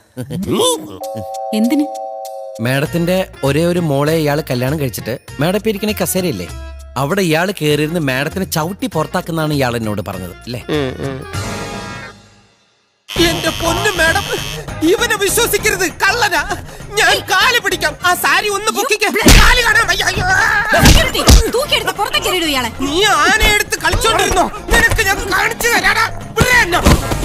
എന്തിന് മാഡത്തിന്റെ ഒരേ ഒരു മോളെ ഇയാൾ കല്യാണം കഴിച്ചിട്ട് മാഡം ഇപ്പൊ ഇരിക്കണ ഈ കസേരയില്ലേ അവിടെ ഇയാൾ കയറിയിരുന്ന് മാഡത്തിനെ ചവിട്ടി പുറത്താക്കുന്നാണ് ഇയാൾ എന്നോട് പറഞ്ഞത് അല്ലേ എന്റെ പൊന്നു മാഡം ഇവനെ വിശ്വസിക്കരുത് കള്ളനാ ഞാൻ കാല് പിടിക്കാം ആ സാരി ഒന്ന് പൊക്കിക്ക കാല് കാണാൻ വയ്യ. അയ്യോ. തൂക്കിയെടുത്ത് പുറത്തേക്ക് എറിയിടൂ ഇയാളെ നീ ആന എടുത്ത് കളിച്ചോണ്ടിരുന്നോ നിനക്ക് ഞാൻ കാണിച്ചു തരാടാ വിടേ എന്നെ.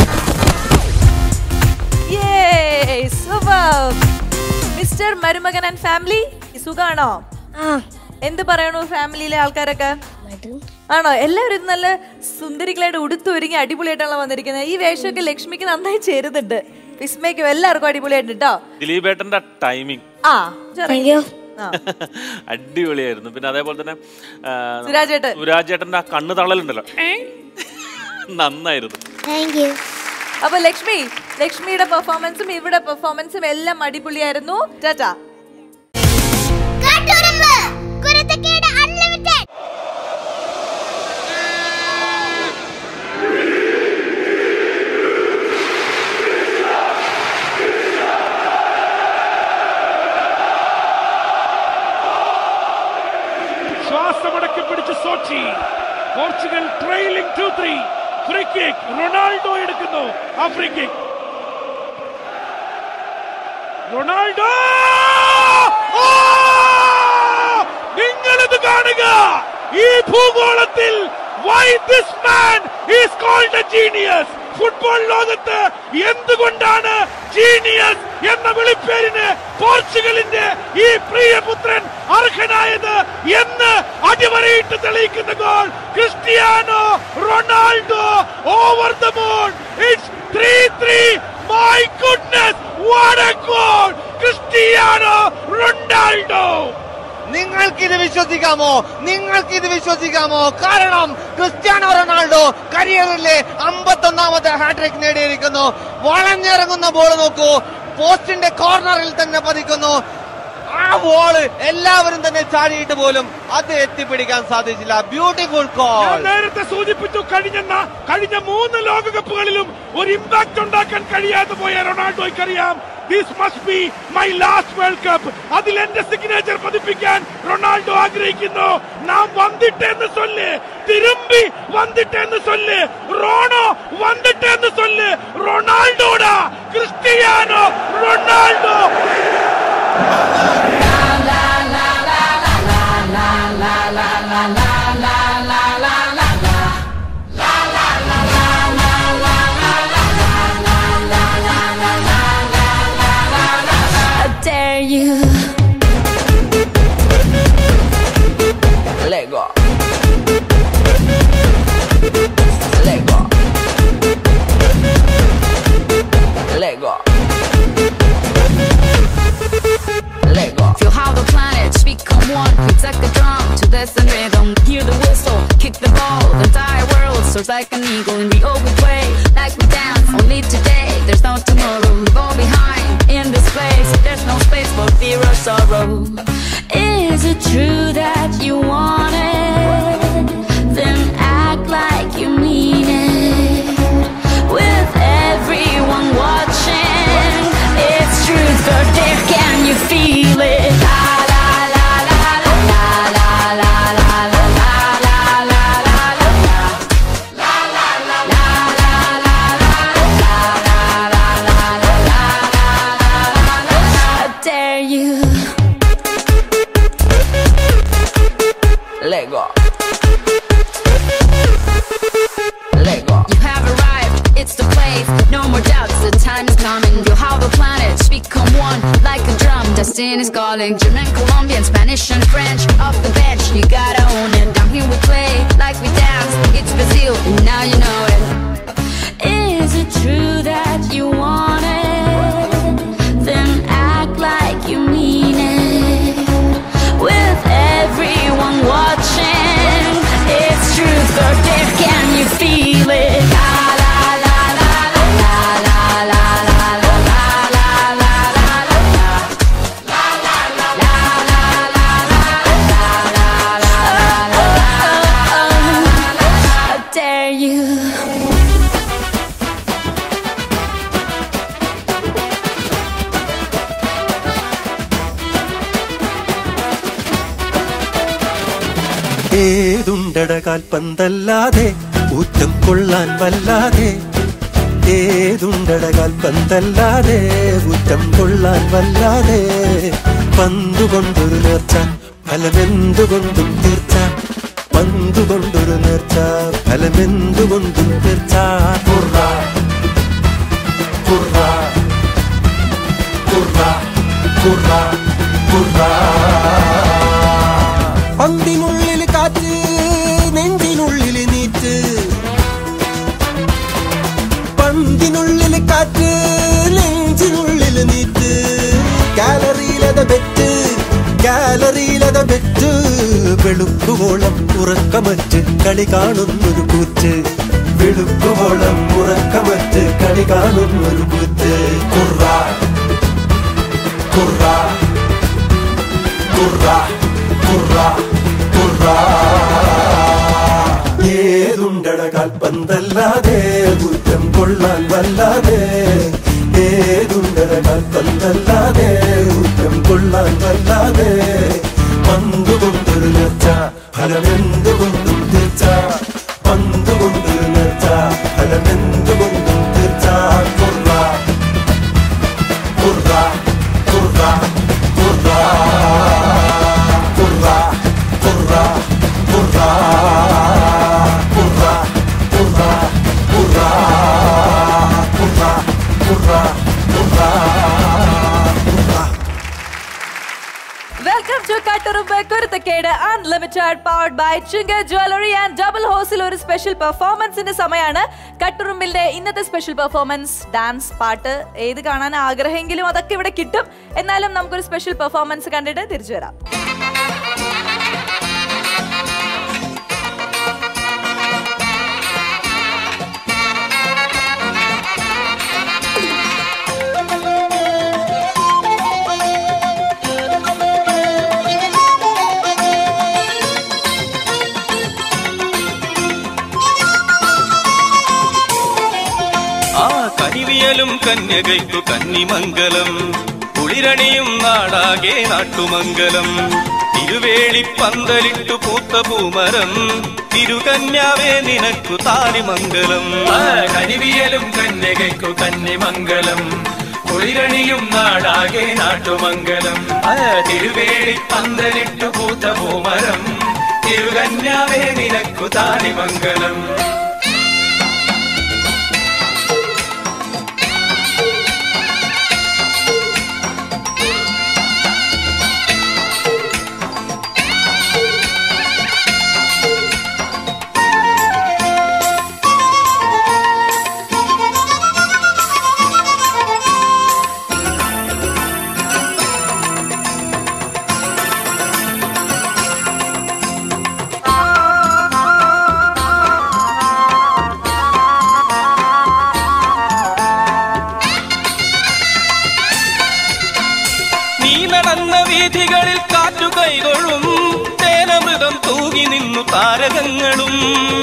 മിസ്റ്റർ മരുമകൻ ആൻഡ് ഫാമിലി സുഖാണോ ആ എന്ത് പറയണു ഫാമിലിയിലെ ആൾക്കാരൊക്കെ നന്നായിട്ട് ആണോ എല്ലാവരും ഇത് നല്ല സുന്ദരികളായിട്ട് ഉടുത്തൊരുങ്ങി അടിപൊളിയായിട്ടാണ് വന്നിരിക്കുന്നത് ഈ വേഷമൊക്കെ ലക്ഷ്മിക്ക് നന്നായി ചേരുന്നുണ്ട് വിസ്മയ്ക്കും എല്ലാവർക്കും അടിപൊളിയായിട്ട് കേട്ടോ ദിലീപേട്ടന്റെ ടൈമിങ് ആ ചെറിയ- താങ്ക് യു ആ. അടിപൊളിയായിരുന്നു പിന്നെ അതേപോലെ തന്നെ ആ, സുരാജേട്ടൻ. സുരാജേട്ടന്റെ ആ കണ്ണ് തള്ളലുണ്ടല്ലോ നന്നായിരുന്നു താങ്ക് യു അപ്പൊ ലക്ഷ്മി ലക്ഷ്മിയുടെ പെർഫോമൻസും ഇവിടെ പെർഫോമൻസും എല്ലാം അടിപൊളിയായിരുന്നു ടാറ്റാ കാട്ടുറുമ്പ് കുരുത്തക്കേട് അൺലിമിറ്റഡ് ശ്വാസമടക്കി പിടിച്ച് Sochi Portugal trailing two three free kick Ronaldo എടുക്കുന്നു ആ ഫ്രീ കിക്ക് റൊണാൾഡോ നിങ്ങൾ ഇത് കാണുക ഈ ഭൂഗോളത്തിൽ why this man is called a genius football ലോകത്ത് എന്തുകൊണ്ടാണ് ജീനിയസ് എന്ന വിളിപ്പേരിന് പോർച്ചുഗലിന്റെ ഈ പ്രിയപുത്രൻ അർഹനായത് എന്ന് അടിവരയിട്ട് തെളിയിക്കുന്ന goal Cristiano Ronaldo over the moon it's three three my goodness what a goal Cristiano Ronaldo നിങ്ങൾക്കിത് വിശ്വസിക്കാമോ നിങ്ങൾക്കിത് വിശ്വസിക്കാമോ കാരണം ക്രിസ്ത്യാനോ റൊണാൾഡോ കരിയറിലെ അമ്പത്തൊന്നാമത്തെ ഹാട്രിക് നേടിയിരിക്കുന്നു വളഞ്ഞിറങ്ങുന്ന ബോൾ നോക്കൂ പോസ്റ്റിന്റെ കോർണറിൽ തന്നെ പതിക്കുന്നു ആ ബോള് എല്ലാവരും തന്നെ ചാടിയിട്ട് പോലും അത് എത്തിപ്പിടിക്കാൻ സാധിച്ചില്ല ബ്യൂട്ടിഫുൾ ഞാൻ കോൾ നേരത്തെ സൂചിപ്പിച്ചു കഴിഞ്ഞ ന- കഴിഞ്ഞ മൂന്ന് ലോകകപ്പുകളിലും ഒരു ഇമ്പാക്ട് ഉണ്ടാക്കാൻ കഴിയാതെ പോയ റൊണാൾഡോയ്ക്ക് അറിയാം this must be my last world cup അതിൽ എന്റെ സിഗ്നേച്ചർ പതിപ്പിക്കാൻ റൊണാൾഡോ ആഗ്രഹിക്കുന്നു നാം വന്നിട്ടെന്ന് ചൊല്ല് തിരുമ്പി വന്നിട്ടെന്ന് ചൊല്ല് റോണോ വന്നിട്ടെന്ന് ചൊല്ല് റൊണാൾഡോടാ Cristiano Ronaldo I dare you. Let go. Let go. Let go. Let go. Feel how the planets become one. It's like a drum to this and rhythm. Hear the whistle, kick the ball. The entire world soars like an eagle. And we all we play like we dance. Only today, there's no tomorrow. Leave all behind in this place. There's no space for fear or sorrow. Is it true that you want it? Then act like you mean it. With everyone watching, it's truth or dare. Can you feel it? La la la la la la la la la la la la la la la. I dare you. Let go. Let go. You have arrived, it's the place. No more doubts, the time is coming. Feel how the planets become one like a drum. Destiny's calling. German, Colombian, Spanish, and French. Off the bench, you gotta own it. Down here we play like we dance. It's Brazil, and now you know it. Is it true that you want it? Then act like you mean it. With everyone watching, it's truth or dare. Can you feel it? La la la la la la la la la la la la la la. I dare you. ഏതുണ്ടട കാൽപ്പന്തല്ലാതെ ഊറ്റം കൊള്ളാൻ വല്ലാതെ ഏതുണ്ടട കാൽപ്പന്തല്ലാതെ ഊറ്റം കൊള്ളാൻ വല്ലാതെ പന്തുകൊണ്ടൊരു നേർച്ച ഫലമെന്തുകൊണ്ടും തീർച്ച പന്തുകൊണ്ടൊരു നേർച്ച ഫലമെന്തുകൊണ്ടും തീർച്ച കുർറ കുർറ കുർറ കുർറ കുർറ പന്തിനുള്ളിൽ കാറ്റ് നെഞ്ചിനുള്ളിൽ ചന്തിനുള്ളിൽ കാറ്റ് നെഞ്ചിനുള്ളിൽ നീറ്റ് കാലറിയിലത ബെറ്റ് ഗാലറിയിലത ബെറ്റ് വെളുക്കുവോളം ഉറക്കമറ്റ് കളി കാണുന്നൊരു കൂറ്റ് വെളുക്കുവോളം ഉറക്കമറ്റ് കളി കാണുന്നൊരു കൂറ്റ് കുറ കുറ കുറ കുറ കുറ ഏതുണ്ടട കാൽപ്പന്തല്ലാതെ കുറ്റം കൊള്ളാൻ വല്ലാതെ ഏതുണ്ടട കാൽപ്പന്തല്ലാതെ കുറ്റം കൊള്ളാൻ വല്ലാതെ പന്തുകൊണ്ടൊരു നേർച്ച ഫലമെന്തുകൊണ്ടും തീർച്ച പന്തുകൊണ്ടൊരു നേർച്ച ഫലമെന്തുകൊണ്ടും തീർച്ച കുറ കുറ കുറ കുറ കുറ കുറ കുറ welcome to Katturumbu Kuruthakkedu unlimited powered by ചുങ്ക jewellery and double ഹോസിൽ ഒരു സ്പെഷ്യൽ പെർഫോമൻസിന്റെ സമയമാണ് കട്ടുറുമ്പിന്റെ ഇന്നത്തെ സ്പെഷ്യൽ പെർഫോമൻസ് ഡാൻസ് പാട്ട് ഏത് കാണാൻ ആഗ്രഹമെങ്കിലും അതൊക്കെ ഇവിടെ കിട്ടും എന്നാലും നമുക്കൊരു സ്പെഷ്യൽ പെർഫോമൻസ് കണ്ടിട്ട് തിരിച്ചു വരാം ആ കനിവിയലും കന്യകയ്ക്കു കന്നിമംഗലം കുളിരണിയും നാടാകെ നാട്ടുമംഗലം തിരുവേളി പന്തലിട്ടു പൂത്ത പൂമരം തിരുകന്യാവേ നിനക്കു താലിമംഗലം ആ കനിവിയലും കന്യകയ്ക്കു കന്നിമംഗലം കുളിരണിയും നാടാകെ നാട്ടുമംഗലം ആ തിരുവേളി പന്തലിട്ടു പൂത്ത പൂമരം തിരുകന്യാവേ നിനക്കു താലിമംഗലം നീ നടന്ന വീഥികളിൽ കാറ്റു കൈകൊള്ളും തേനമൃതം തൂകി നിന്നു താരകങ്ങളും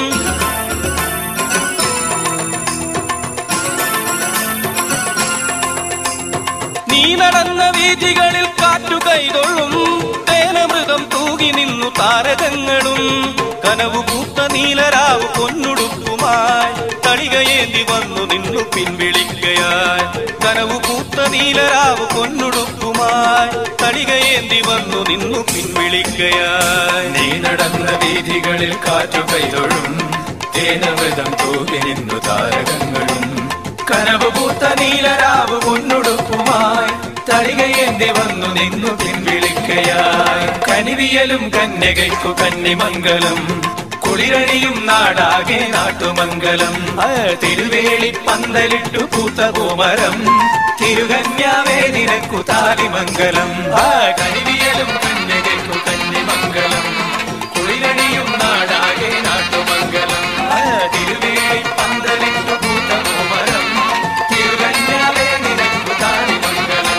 നീ നടന്ന വീഥികളിൽ കാറ്റു കൈകൊള്ളും തേനമൃതം തൂകി നിന്നു താരകങ്ങളും കനവു പൂത്ത നീലരാവ് പൊന്നുടുപ്പുമായി തളികയേന്തി വന്നു നിന്നു പിൻവിളിക്കയായി കനവു പൂത്ത നീലരാവ് പൊന്നുടുപ്പുമായി തളികയേന്തി വന്നു നിന്നു പിൻവിളിക്കയായി നീ നടന്ന വീഥികളിൽ കാറ്റു കൈതൊഴും തേനവൃതം തൂകി നിന്നു താരകങ്ങളും കനവ് പൂത്ത നീലരാവ് പൊന്നുടുപ്പുമായി തളികയേന്തി വന്നു നിന്നു പിൻവിളിക്കയായി കനിവിയലും കന്യകയ്ക്കു കന്നിമംഗലം കുളിരണിയും നാടാകെ നാട്ടുമംഗലം ആ തിരുവേളി പന്തലിട്ടു പൂത്ത പൂമരം തിരുകന്യാവേ നിനക്കു താലിമംഗലം ആ കനിവിയലും കന്യകയ്ക്കു കന്നിമംഗലം കുളിരണിയും നാടാകെ നാട്ടുമംഗലം ആ തിരുവേളി പന്തലിട്ടു പൂത്ത പൂമരം തിരുകന്യാവേ നിനക്കു താലിമംഗലം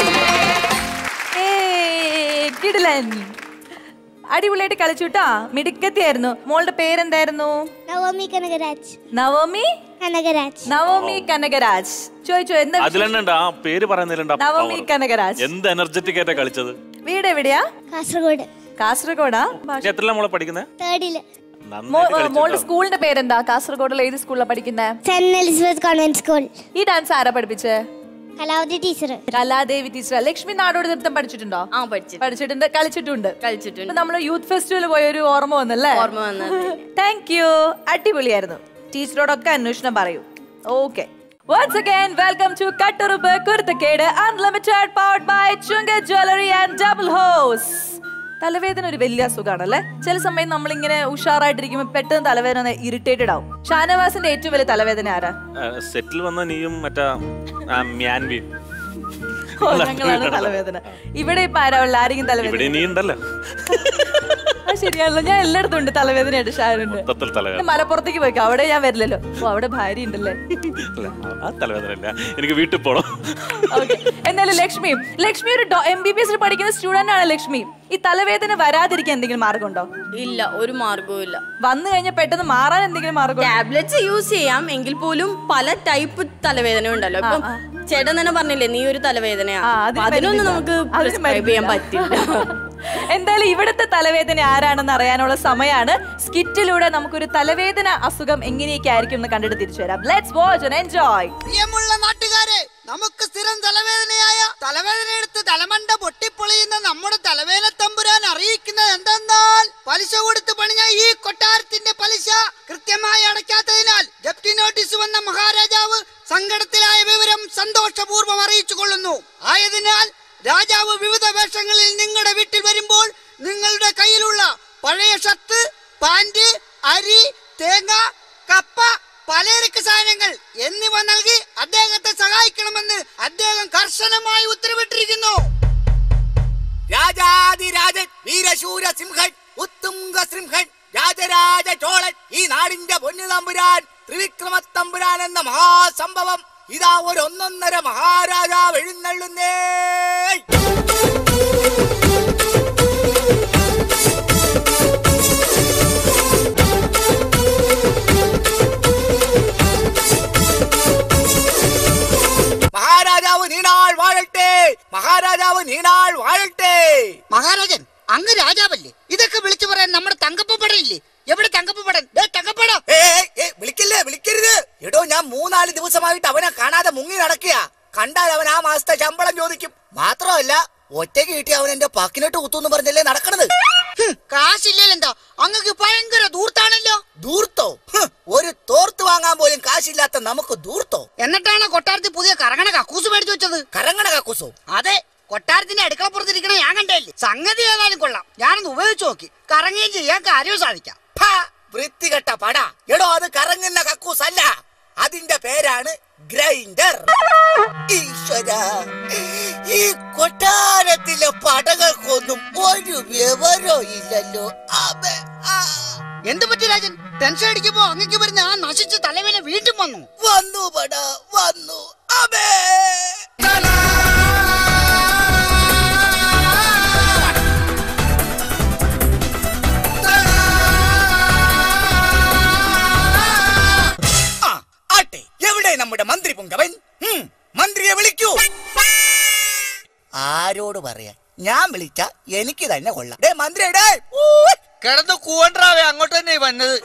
ഏയ്, കിടിലൻ അടിപൊളിയായിട്ട് കളിച്ചുട്ടാ മിടുക്കത്തിയായിരുന്നു മോളുടെ പേരെന്തായിരുന്നു നവമി കനകരാജ് നവമി കനകരാജ് നവമി കനകരാജ് ചോദിച്ചോ എന്താ വിശേഷം? അതിലെണ്ണ ആ പേര് പറയുന്നതിലുണ്ട് ആ നവമി power. കനകരാജ് എന്ത് എനർജറ്റിക് ആയിട്ടാ കളിച്ചത് വീട് എവിടെയാ കാസർഗോഡ് കാസർഗോഡാ നീ എത്രല്ല മോളെ പഠിക്കുന്നത് തേർഡില് മോളുടെ സ്കൂളിന്റെ പേരെന്താ കാസർഗോഡിൽ ഏത് സ്കൂളിലാണ് പഠിക്കുന്നത് സെന്റ് എലിസബത്ത് കോൺവെന്റ് സ്കൂൾ ഈ ഡാൻസ് ആരാ പഠിപ്പിച്ചേ കലാവതി ടീച്ചർ കലാദേവി ടീച്ചർ ലക്ഷ്മി നാടോടി നൃത്തം പഠിച്ചിട്ടുണ്ടോ ആ പഠിച്ചു പഠിച്ചിട്ടുണ്ട് കളിച്ചിട്ടുണ്ട് കളിച്ചിട്ടുണ്ട് നമ്മൾ യൂത്ത് ഫെസ്റ്റിവൽ പോയ ഒരു ഓർമ്മ വന്നല്ലേ ഓർമ്മ വന്നത്. താങ്ക് യു അടിപൊളിയായിരുന്നു ടീച്ചറോടൊക്കെ അന്വേഷണം പറയൂ okay Once again, welcome to Katturubu Kurthakede Unlimited powered by Chunga Jewelry and Double Hose. തലവേദന ഒരു വലിയ അസുഖമാണല്ലേ ചില സമയം നമ്മളിങ്ങനെ ഉഷാറായിട്ടിരിക്കുമ്പോൾ പെട്ടെന്ന് തലവേദന ഇറിറ്റേറ്റഡ് ആവും ഷാനവാസിന്റെ ഏറ്റവും വലിയ തലവേദന ആരാ സെറ്റിൽ വന്ന നീയും മറ്റാ ആ, മ്യാൻവി ഓ, ഞങ്ങളാണ് തലവേദന ഇവിടെ ഇപ്പൊ ആരാ ഉള്ള ആരെങ്കിലും ഇവിടെ തലവേദന നീ ഉണ്ടല്ലോ ആ ശരിയാണല്ലോ ഞാൻ എല്ലായിടത്തും ഉണ്ട് തലവേദനയായിട്ട് ഷാനുണ്ട് മൊത്തത്തിൽ തലവേദന മലപ്പുറത്തേക്ക് പോയിക്കോ അവിടെ ഞാൻ വരില്ലല്ലോ ഓ അവിടെ ഭാര്യ ഉണ്ടല്ലേ അല്ല, ആ തലവേദന ഇല്ല എനിക്ക് വീട്ടിൽ പോണം ഓക്കെ എന്നാലും ലക്ഷ്മി ലക്ഷ്മി ഒരു എം ബി ബി എസ് പഠിക്കുന്ന സ്റ്റുഡന്റ് ആണ് ലക്ഷ്മി ഈ തലവേദന വരാതിരിക്കാൻ എന്തെങ്കിലും മാർഗമുണ്ടോ ഇല്ല ഒരു മാർഗവും ഇല്ല വന്നു കഴിഞ്ഞാൽ പെട്ടെന്ന് മാറാൻ എന്തെങ്കിലും മാർഗം ടാബ്ലറ്റ്സ് യൂസ് ചെയ്യാം എങ്കിൽ പോലും പല ടൈപ്പ് തലവേദന ഉണ്ടല്ലോ ഇപ്പം ചേട്ടൻ തന്നെ പറഞ്ഞില്ലേ നീ ഒരു തലവേദനയാ ആ, അതിന് അപ്പൊ അതിനൊന്നും മരുന്നില്ല. നമുക്ക് അതിന് പ്രിസ്ക്രൈബ് ചെയ്യാൻ മരുന്നില്ല. പറ്റില്ല എന്തായാലും ഇവിടുത്തെ തലവേദന ആരാണെന്ന് അറിയാനുള്ള സമയമാണ് സ്കിറ്റിലൂടെ നമുക്കൊരു തലവേദന അസുഖം എങ്ങനെയൊക്കെ ആയിരിക്കും എന്ന് കണ്ടിട്ട് തിരിച്ചു വരാം ലെറ്റ്സ് വാച്ച് ആൻഡ് എൻജോയ് പ്രിയമുള്ള നാട്ടുകാരെ നമുക്ക് സ്ഥിരം തലവേദനയായ തലവേദന എടുത്ത് തലമണ്ട പൊട്ടിപ്പൊളിയുന്ന നമ്മുടെ തലവേദന തമ്പുരാൻ അറിയിക്കുന്നത് എന്തെന്നാൽ പലിശ കൊടുത്ത് പണിഞ്ഞ ഈ കൊട്ടാരത്തിന്റെ പലിശ കൃത്യമായി അടയ്ക്കാത്തതിനാൽ ജപ്തി നോട്ടീസ് വന്ന മഹാരാജാവ് സങ്കടത്തിലായ വിവരം സന്തോഷപൂർവ്വം അറിയിച്ചു കൊള്ളുന്നു ആയതിനാൽ രാജാവ് വിവിധ വേഷങ്ങളിൽ നിങ്ങളുടെ വീട്ടിൽ വരുമ്പോൾ നിങ്ങളുടെ കയ്യിലുള്ള പഴയ ഷർട്ട് പാന്റ് അരി തേങ്ങ കപ്പ പലചരക്ക് സാധനങ്ങൾ എന്നിവ നൽകി അദ്ദേഹത്തെ സഹായിക്കണമെന്ന് അദ്ദേഹം കർശനമായി ഉത്തരവിട്ടിരിക്കുന്നു രാജാതിരാജൻ വീരശൂര സിംഹൻ ഉത്തുംഗ സിംഹൻ രാജരാജ ചോളൻ ഈ നാടിന്റെ പൊന്നുതമ്പുരാൻ ത്രിവിക്രമ തമ്പുരാൻ എന്ന മഹാസംഭവം ഇതാ ഒരു ഒന്നൊന്നര മഹാരാജാവ് എഴുന്നള്ളുന്നേ മഹാരാജാവ് നീണാൾ വാഴട്ടെ മഹാരാജാവ് നീണാൾ വാഴട്ടെ മഹാരാജൻ അങ്ങ് രാജാവല്ലേ ഇതൊക്കെ വിളിച്ചു പറയാൻ നമ്മുടെ തങ്കപ്പടയില്ലേ എവിടെ തങ്കപ്പടൻ തങ്കപ്പട വിളിക്കല്ലേ വിളിക്കരുത് എടോ ഞാൻ മൂന്നാല് ദിവസമായിട്ട് അവനെ കാണാതെ മുങ്ങി നടക്കുക കണ്ടാൽ അവൻ ആ മാസത്തെ ശമ്പളം ചോദിക്കും മാത്രമല്ല ഒറ്റയ്ക്ക് കിട്ടി അവൻ എന്റെ പക്കിനിട്ട് കുത്തുന്ന് പറഞ്ഞല്ലേ നടക്കണത് കാശില്ലല്ലോ അങ്ങക്ക് ഭയങ്കര ദൂർത്താണല്ലോ ദൂർത്തോ ഹ്, ഒരു തോർത്ത് വാങ്ങാൻ പോലും കാശില്ലാത്ത നമുക്ക് ദൂർത്തോ എന്നിട്ടാണ് കൊട്ടാരത്തിൽ പുതിയ കറങ്ങണ കക്കൂസ് മേടിച്ചു വെച്ചത് കറങ്ങണ കക്കൂസോ അതെ കൊട്ടാരത്തിന്റെ അടുക്കളപ്പുറത്തിരിക്കണ ഞാൻ കണ്ടേല്ലേ സംഗതി ഏതായാലും കൊള്ളാം ഞാനൊന്ന് ഉപയോഗിച്ചു നോക്കി കറങ്ങുകയും ചെയ്യാൻ കാര്യവും സാധിക്കാം ഫാ, വൃത്തികെട്ട പട എടോ അത് കറങ്ങുന്ന കക്കൂസ് അല്ല അതിന്റെ പേരാണ് ഗ്രൈൻഡർ ഈശ്വര ഈ കൊട്ടാരത്തിലെ പടകൾക്കൊന്നും ഒരു വിവരവും ഇല്ലല്ലോ അബേ, ആ. എന്ത് പറ്റി രാജൻ ടെൻഷൻ അടിക്കുമ്പോ അങ്ങക്ക് വരുന്ന ആ നശിച്ച തലവേന വീണ്ടും വന്നു വന്നു പട വന്നു അബേ ആ, ആട്ടെ എവിടെ നമ്മുടെ മന്ത്രി പുങ്കവൻ ഉം, മന്ത്രിയെ വിളിക്കൂ ആരോട് പറയാ ഞാൻ വിളിച്ച എനിക്ക് തന്നെ കൊള്ളാം ഡേ മന്ത്രി ഡേ കിടന്ന് കൂവണ്ടാവേ അങ്ങോട്ട് തന്നെ വന്നത്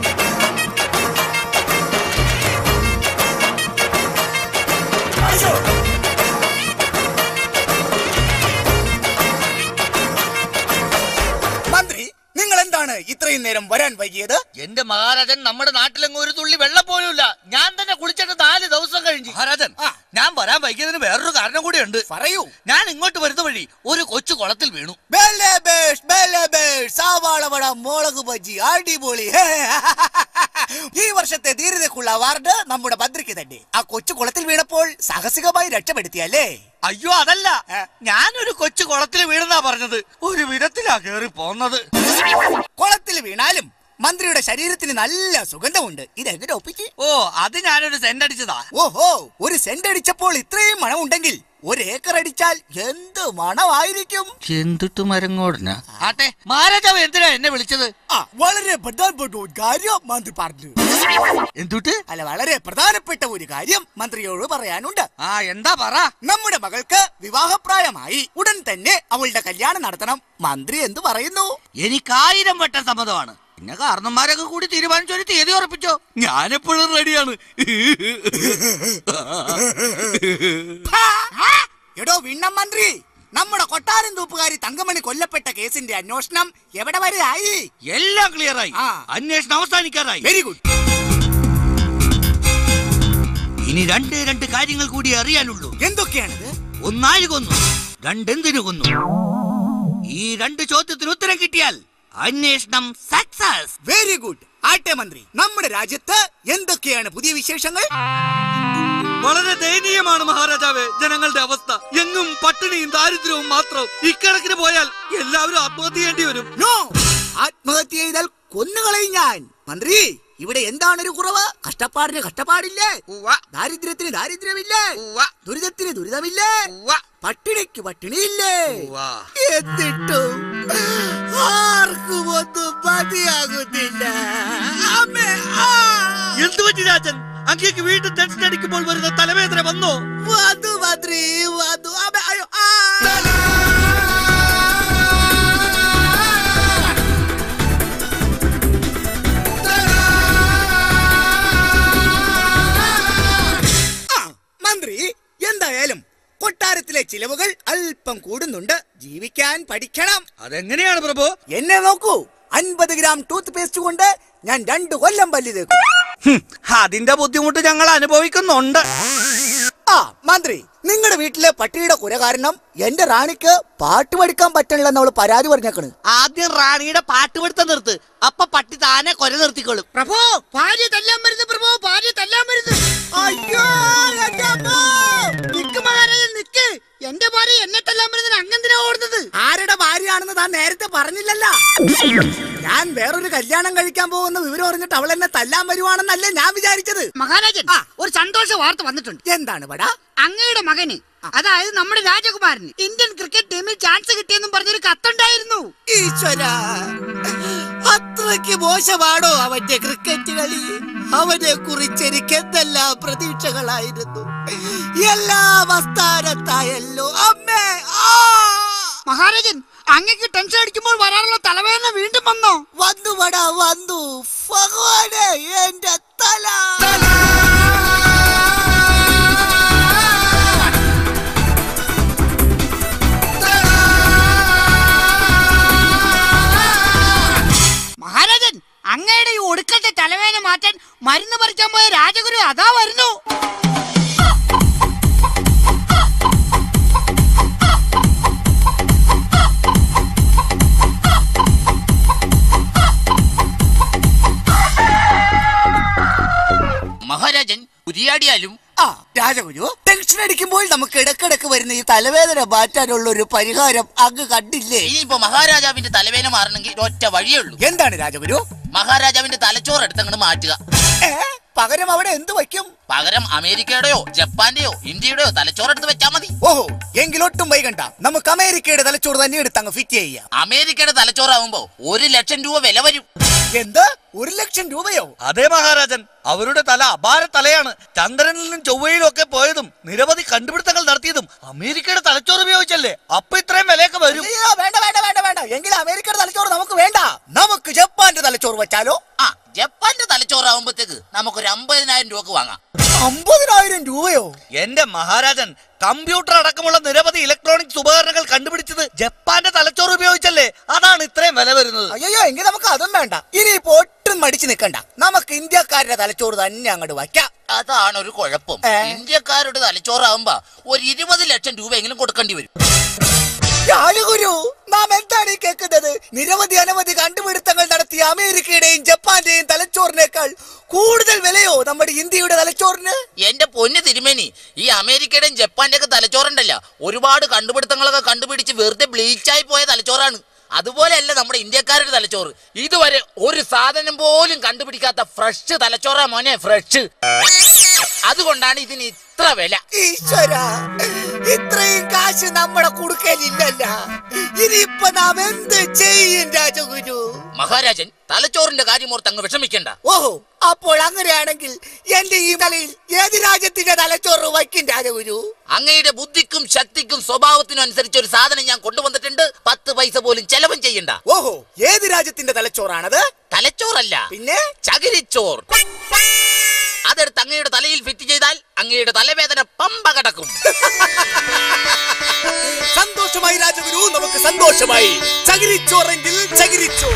മന്ത്രി നിങ്ങൾ എന്താണ് ഇത്രയും നേരം വരാൻ വൈകിയത് എന്റെ മഹാരാജൻ നമ്മുടെ നാട്ടിലെങ്ങും ഒരു തുള്ളി വെള്ളം പോലും ഇല്ല ഞാൻ തന്നെ കുളിച്ചിട്ട് നാല് ദിവസം കഴിഞ്ഞു മഹാരാജൻ ഞാൻ വരാൻ വൈകിയതിന് വേറൊരു കാരണം കൂടിയുണ്ട് പറയൂ ഞാൻ ഇങ്ങോട്ട് വരുന്ന വഴി ഒരു കൊച്ചു കുളത്തിൽ വീണു ബെല്ലേ ബേഷ്, ബെല്ലേ ബേഷ്, സവാളവട മുളക് ബജി അടിപൊളി ഹേ, ഈ വർഷത്തെ ധീരതയ്ക്കുള്ള അവാർഡ് നമ്മുടെ മന്ത്രിക്ക് തന്നെ ആ കൊച്ചു കുളത്തിൽ വീണപ്പോൾ സാഹസികമായി രക്ഷപ്പെടുത്തിയല്ലേ അയ്യോ അതല്ല ഞാനൊരു കൊച്ചു കുളത്തിൽ വീണെന്നാ പറഞ്ഞത് ഒരു വിധത്തിലാ കേറി പോന്നത് കുളത്തിൽ വീണാലും മന്ത്രിയുടെ ശരീരത്തിന് നല്ല സുഗന്ധമുണ്ട് ഇതെങ്ങനെ ഒപ്പിച്ച് ഓ അത് ഞാനൊരു സെന്റ് അടിച്ചതാ ഓഹോ ഒരു സെന്റ് അടിച്ചപ്പോൾ ഇത്രയും മണമുണ്ടെങ്കിൽ ഒരു ഏക്കർ അടിച്ചാൽ എന്ത് മണമായിരിക്കും എന്തിട്ട് മരങ്ങോടന ആട്ടെ മഹാരാജാവ് എന്തിനാ എന്നെ വിളിച്ചത് ആ വളരെ പ്രധാനപ്പെട്ട ഒരു കാര്യം മന്ത്രി പറഞ്ഞു എന്തുട്ട് അല്ല വളരെ പ്രധാനപ്പെട്ട ഒരു കാര്യം മന്ത്രിയോട് പറയാനുണ്ട് ആ എന്താ പറ നമ്മുടെ മകൾക്ക് വിവാഹപ്രായമായി ഉടൻ തന്നെ അവളുടെ കല്യാണം നടത്തണം മന്ത്രി എന്തു പറയുന്നു എനിക്ക് ആയിരം വട്ടം സമ്മതമാണ് പിന്നെ കാരണന്മാരൊക്കെ കൂടി തീരുമാനിച്ചു ഒരു തീയതി ഉറപ്പിച്ചോ ഞാനെപ്പോഴും റെഡിയാണ് ഹാ, എടോ വിണ്ണം മന്ത്രി നമ്മുടെ കൊട്ടാരം തൂപ്പുകാരി തങ്കമണി കൊല്ലപ്പെട്ട കേസിന്റെ അന്വേഷണം എവിടെ വരെ ആയി എല്ലാം ക്ലിയർ ആയി അന്വേഷണം അവസാനിക്കാറായി വെരി ഗുഡ് ഇനി രണ്ട് രണ്ട് കാര്യങ്ങൾ കൂടി അറിയാനുള്ളൂ എന്തൊക്കെയാണിത് ഒന്നാഴി കൊന്നു രണ്ടെന്തിനു കൊന്നു ഈ രണ്ട് ചോദ്യത്തിന് ഉത്തരം കിട്ടിയാൽ അന്വേഷണം സക്സസ് വെരി ഗുഡ് ആട്ടെ മന്ത്രി നമ്മുടെ രാജ്യത്ത് എന്തൊക്കെയാണ് പുതിയ വിശേഷങ്ങൾ വളരെ ദയനീയമാണ് മഹാരാജാവേ ജനങ്ങളുടെ അവസ്ഥ എങ്ങും പട്ടിണിയും ദാരിദ്ര്യവും മാത്രം ഇക്കണക്കിന് പോയാൽ എല്ലാവരും ആത്മഹത്യ ചെയ്യേണ്ടി വരും നോ ആത്മഹത്യ ചെയ്താൽ കൊന്നുകളയും ഞാൻ മന്ത്രി ഇവിടെ എന്താണ് ഒരു കുറവ് കഷ്ടപ്പാടിന് കഷ്ടപ്പാടില്ലേ ദാരിദ്ര്യത്തിന് ദാരിദ്ര്യമില്ലേ ദുരിതത്തിന് ദുരിതമില്ലേ പട്ടിണിക്ക് പട്ടിണിയില്ലേ എന്നിട്ടും ആർക്കും ഒന്നും മതിയാകുന്നില്ല അമ്മേ, ആ. എന്തു പറ്റി രാജൻ അങ്ങേക്ക് വീണ്ടും ടെൻഷൻ അടിക്കുമ്പോൾ വരുന്ന തലവേദന വന്നോ വന്നു മന്ത്രി വന്നു അമ്മേ, അയ്യോ, ആ. ആ, മന്ത്രി എന്തായാലും കൊട്ടാരത്തിലെ ചിലവുകൾ അല്പം കൂടുന്നുണ്ട് ജീവിക്കാൻ പഠിക്കണം അതെങ്ങനെയാണ് പ്രഭു എന്നെ നോക്കൂ അൻപത് ഗ്രാം ടൂത്ത് പേസ്റ്റ് കൊണ്ട് ഞാൻ രണ്ടു കൊല്ലം പല്ലി തേക്കും അതിന്റെ ബുദ്ധിമുട്ട് ഞങ്ങൾ അനുഭവിക്കുന്നുണ്ട് ആ മന്ത്രി നിങ്ങളുടെ വീട്ടിലെ പട്ടിയുടെ കുര കാരണം എന്റെ റാണിക്ക് പാട്ട് പഠിക്കാൻ പറ്റണില്ലെന്ന് അവള് പരാതി പറഞ്ഞേക്കണ് ആദ്യം റാണിയുടെ പാട്ട് പഠിത്തം നിർത്ത് അപ്പൊ പട്ടി താനെ കൊര നിർത്തിക്കോളും പ്രഭു ഭാര്യ തല്ലാൻ വരുന്നു പ്രഭു ഭാര്യ തല്ലാൻ വരുന്നു അയ്യോ എന്റെ അമ്മോ. നിക്ക് മഹാരാജൻ നിക്ക് എന്റെ ഭാര്യ എന്നെ തല്ലാൻ വരുന്നതിന് അങ്ങെന്തിനാ ഓടുന്നത് ആരുടെ ഭാര്യയാണെന്ന് താൻ നേരത്തെ പറഞ്ഞില്ലല്ല ഞാൻ വേറൊരു കല്യാണം കഴിക്കാൻ പോകുന്ന വിവരം അറിഞ്ഞിട്ട് അവൾ എന്നെ തല്ലാൻ വരുവാണെന്നല്ലേ ഞാൻ വിചാരിച്ചത് മഹാരാജൻ ഒരു സന്തോഷ വാർത്ത വന്നിട്ടുണ്ട് എന്താണ് പടാ അങ്ങയുടെ മകന് അതായത് നമ്മുടെ രാജകുമാരന് ഇന്ത്യൻ ക്രിക്കറ്റ് ടീമിൽ ചാൻസ് കിട്ടിയെന്നും പറഞ്ഞൊരു കത്തുണ്ടായിരുന്നു ഈശ്വര അത്രയ്ക്ക് മോശമാണോ അവന്റെ ക്രിക്കറ്റ് കളി അവനെ കുറിച്ച് എനിക്ക് എന്തെല്ലാം പ്രതീക്ഷകളായിരുന്നു എല്ലാം അസ്ഥാനത്തായല്ലോ അമ്മേ ആ! മഹാരാജൻ അങ്ങക്ക് ടെൻഷൻ അടിക്കുമ്പോൾ വരാനുള്ള തലവേദന വീണ്ടും വന്നോ വന്നു വടാ വന്നു ഭഗവാനെ എന്റെ തല മഹാരാജൻ അങ്ങയുടെ ഈ ഒടുക്കത്തെ തലവേദന മാറ്റാൻ മരുന്ന് പറിക്കാൻ പോയ രാജഗുരു അതാ വരുന്നു മഹാരാജൻ ഉരിയാടിയാലും ആ രാജഗുരു ടെൻഷൻ അടിക്കുമ്പോൾ നമുക്ക് ഇടക്കിടക്ക് വരുന്ന ഈ തലവേദന മാറ്റാനുള്ള ഒരു പരിഹാരം അങ്ങ് കണ്ടില്ലേ ഇനിയിപ്പോ മഹാരാജാവിന്റെ തലവേദന മാറണമെങ്കിൽ ഒറ്റ വഴിയേ ഉള്ളൂ എന്താണ് രാജഗുരു മഹാരാജാവിന്റെ തലച്ചോറ് എടുത്തങ്ങോട്ട് മാറ്റുക ഏ പകരം അവിടെ എന്ത് വയ്ക്കും പകരം അമേരിക്കയുടെയോ ജപ്പാന്റെയോ ഇന്ത്യയുടെയോ തലച്ചോറ് എടുത്ത് വെച്ചാൽ മതി ഓഹോ എങ്കിലൊട്ടും വൈകണ്ട നമുക്ക് അമേരിക്കയുടെ തലച്ചോറ് തന്നെ എടുത്ത് അങ്ങ് ഫിറ്റ് ചെയ്യാം അമേരിക്കയുടെ തലച്ചോറാവുമ്പോ ഒരു ലക്ഷം രൂപ വില വരും എന്ത് ഒരു ലക്ഷം രൂപയോ അതെ മഹാരാജൻ അവരുടെ തല അപാര തലയാണ് ചന്ദ്രനിൽ നിന്നും ചൊവ്വയിലും ഒക്കെ പോയതും നിരവധി കണ്ടുപിടുത്തങ്ങൾ നടത്തിയതും അമേരിക്കയുടെ തലച്ചോറ് ഉപയോഗിച്ചല്ലേ അപ്പൊ ഇത്രയും വിലയൊക്കെ വരും അയ്യോ വേണ്ട വേണ്ട വേണ്ട വേണ്ട എങ്കിൽ അമേരിക്കയുടെ തലച്ചോറ് നമുക്ക് വേണ്ട നമുക്ക് ജപ്പാന്റെ തലച്ചോറ് വെച്ചാലോ ആ ജപ്പാന്റെ തലച്ചോറാവുമ്പോഴത്തേക്ക് നമുക്കൊരു അമ്പതിനായിരം രൂപക്ക് വാങ്ങാം അമ്പതിനായിരം രൂപയോ എന്റെ മഹാരാജൻ കമ്പ്യൂട്ടർ അടക്കമുള്ള നിരവധി ഇലക്ട്രോണിക്സ് ഉപകരണങ്ങൾ കണ്ടുപിടിച്ചത് ജപ്പാന്റെ തലച്ചോറ് ഉപയോഗിച്ചല്ലേ അതാണ് ഇത്രയും വില വരുന്നത് അയ്യോ എങ്കിൽ നമുക്ക് അതും വേണ്ട ഇനിയിപ്പോ ഒട്ടും മടിച്ചു നിൽക്കണ്ട നമുക്ക് ഇന്ത്യക്കാരുടെ തലച്ചോറ് തന്നെ അങ്ങോട്ട് വയ്ക്കാം അതാണ് ഒരു കുഴപ്പം ഇന്ത്യക്കാരുടെ തലച്ചോറാവുമ്പോ ഒരു ഇരുപത് ലക്ഷം രൂപയെങ്കിലും കൊടുക്കേണ്ടി വരും രാജഗുരു നാം എന്താണ് ഈ കേൾക്കുന്നത് നിരവധി അനവധി കണ്ടുപിടുത്തങ്ങൾ നടത്തിയ അമേരിക്കയുടെയും ജപ്പാന്റെയും തലച്ചോറിനേക്കാൾ കൂടുതൽ വിലയോ നമ്മുടെ ഇന്ത്യയുടെ തലച്ചോറിന് എന്റെ പൊന്ന് തിരുമേനി ഈ അമേരിക്കയുടെയും ജപ്പാന്റെ ഒക്കെ തലച്ചോറുണ്ടല്ല ഒരുപാട് കണ്ടുപിടുത്തങ്ങളൊക്കെ കണ്ടുപിടിച്ച് വെറുതെ ബ്ലീച്ചായി പോയ തലച്ചോറാണ് അതുപോലെയല്ല നമ്മുടെ ഇന്ത്യക്കാരുടെ തലച്ചോറ് ഇതുവരെ ഒരു സാധനം പോലും കണ്ടുപിടിക്കാത്ത ഫ്രഷ് തലച്ചോറാ മോനെ ഫ്രഷ് അതുകൊണ്ടാണ് ഇതിന് ഇത്ര വില ഈശ്വര ഇത്രയും കാശ് നമ്മുടെ കുടുക്കലില്ലല്ല ഇനിയിപ്പൊ നാം എന്ത് ചെയ്യും രാജഗുരു മഹാരാജൻ തലച്ചോറിന്റെ കാര്യം ഓർത്ത് അങ്ങ് വിഷമിക്കണ്ട ഓഹോ അപ്പോൾ അങ്ങനെയാണെങ്കിൽ എന്റെ ഈ തലയിൽ ഏത് രാജ്യത്തിന്റെ തലച്ചോറ് വയ്ക്കും രാജഗുരു അങ്ങയുടെ ബുദ്ധിക്കും ശക്തിക്കും സ്വഭാവത്തിനും അനുസരിച്ച് ഒരു സാധനം ഞാൻ കൊണ്ടുവന്നിട്ടുണ്ട് പത്ത് പൈസ പോലും ചെലവും ചെയ്യണ്ട ഓഹോ ഏത് രാജ്യത്തിന്റെ തലച്ചോറാണത് തലച്ചോറല്ല പിന്നെ ചകിരിച്ചോർ അതെടുത്ത് അങ്ങയുടെ തലയിൽ ഫിറ്റ് ചെയ്താൽ അങ്ങയുടെ തലവേദന പമ്പ കടക്കും സന്തോഷമായി രാജഗുരു നമുക്ക് സന്തോഷമായി ചകിരിച്ചോറെങ്കിൽ ചകിരിച്ചോർ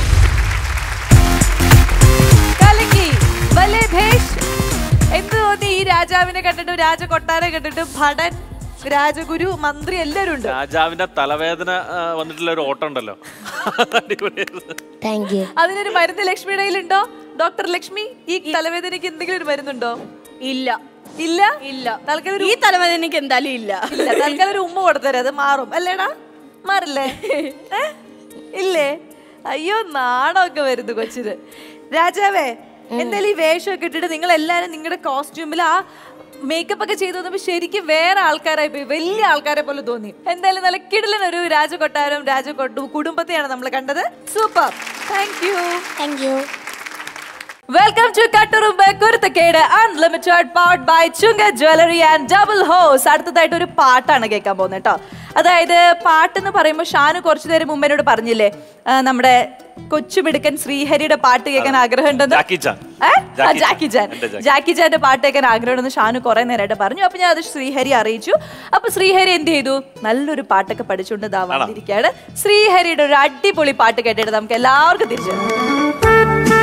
കലക്കി വല്ലേ ഭേഷ് എന്ത് തോന്നി ഈ രാജാവിനെ കണ്ടിട്ടും രാജകൊട്ടാരം കണ്ടിട്ടും ഭടൻ രാജഗുരു മന്ത്രി എല്ലാരും ഉണ്ട് രാജാവിന്റെ തലവേദന ആ, വന്നിട്ടുള്ള ഒരു ഓട്ടം ഉണ്ടല്ലോ അടിപൊളിയായിരുന്നു. താങ്ക് യു അതിനൊരു മരുന്ന് ലക്ഷ്മിയുടെ കയ്യിലുണ്ടോ ഡോക്ടർ ലക്ഷ്മി ഈ തലവേദനയ്ക്ക് എന്തെങ്കിലും ഒരു മരുന്നുണ്ടോ ഇല്ല ഇല്ല ഇല്ല തൽക്കാലം ഒരു ഈ തലവേദനയ്ക്ക് എന്തായാലും ഇല്ല ഇല്ല തൽക്കാലം ഒരു ഉമ്മ കൊടുത്തരാം അത് മാറും അല്ലേടാ മാറില്ലേ ഏ? ഇല്ലേ അയ്യോ നാണമൊക്കെ വരുന്നു കൊച്ചിന് രാജാവേ എന്തായാലും ഈ വേഷമൊക്കെ ഇട്ടിട്ട് നിങ്ങൾ എല്ലാരും നിങ്ങളുടെ കോസ്റ്റ്യൂമിൽ ആ മേക്കപ്പ് ഒക്കെ ചെയ്തു വന്നപ്പോ ശരിക്കും വേറെ ആൾക്കാരായി പോയി വലിയ ആൾക്കാരെ പോലെ തോന്നി എന്തായാലും നല്ല കിടിലൻ ഒരു രാജകൊട്ടാരം രാജകൊട്ടു കുടുംബത്തെയാണ് നമ്മൾ കണ്ടത് super thank you thank you welcome to Katturumbu Kuruthakkedu unlimited powered by ചുങ്ക jewellery and double horse അടുത്തതായിട്ട് ഒരു പാട്ടാണ് കേൾക്കാൻ പോകുന്നത് കേട്ടോ അതായത് പാട്ട് എന്ന് പറയുമ്പോൾ ഷാനു കുറച്ചു നേരം മുമ്പ് എന്നോട് പറഞ്ഞില്ലേ ആ, നമ്മുടെ കൊച്ചുമിടുക്കൻ ശ്രീഹരിയുടെ പാട്ട് കേൾക്കാൻ ആഗ്രഹമുണ്ടെന്ന് ജാക്കി ചാൻ ഏ? ആ, ജാക്കി ജാക്കി ചാൻ എന്റെ ജാക്കി. ജാക്കി ചാന്റെ പാട്ട് കേൾക്കാൻ ആഗ്രഹമുണ്ടെന്ന് ഷാനു കുറെ നേരമായിട്ട് പറഞ്ഞു അപ്പൊ ഞാൻ അത് ശ്രീഹരി അറിയിച്ചു അപ്പൊ ശ്രീഹരി എന്ത് ചെയ്തു നല്ലൊരു പാട്ടൊക്കെ പഠിച്ചുകൊണ്ട് ഇതാ വന്നിരിക്കുകയാണ് ശ്രീഹരിയുടെ ഒരു അടിപൊളി പാട്ട് കേട്ടിട്ട് നമുക്ക് എല്ലാവർക്കും തിരിച്ചു വരാം.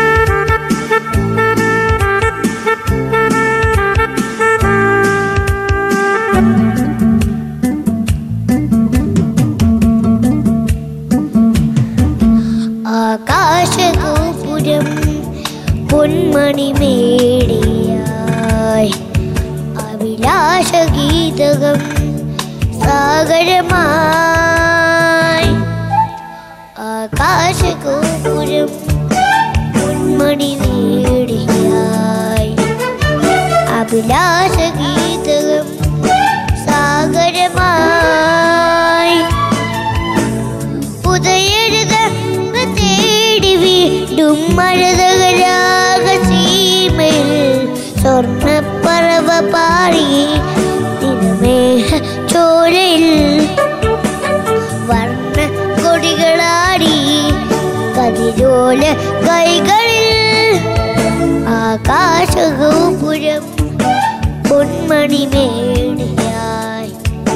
ആകാശഗോപുരം പൊന്മണി മേടിയായി അഭിലാഷഗീതകം സാഗരമായി ആകാശഗോപുരം പൊന്മണി മേടിയായി അഭിലാഷഗീതകം സാഗരമായി ഉദയരുതങ്ങ തേടി വീണ്ടും മഴതകരാക സീമയിൽ സ്വർണ്ണപ്പറവ പാറി തിരുമേഹ ചോരയിൽ വർണ്ണ കൊടികളാടി കതിരോല കൈകളിൽ ആകാശഗോപുരം പൊന്മണി മേടിയായി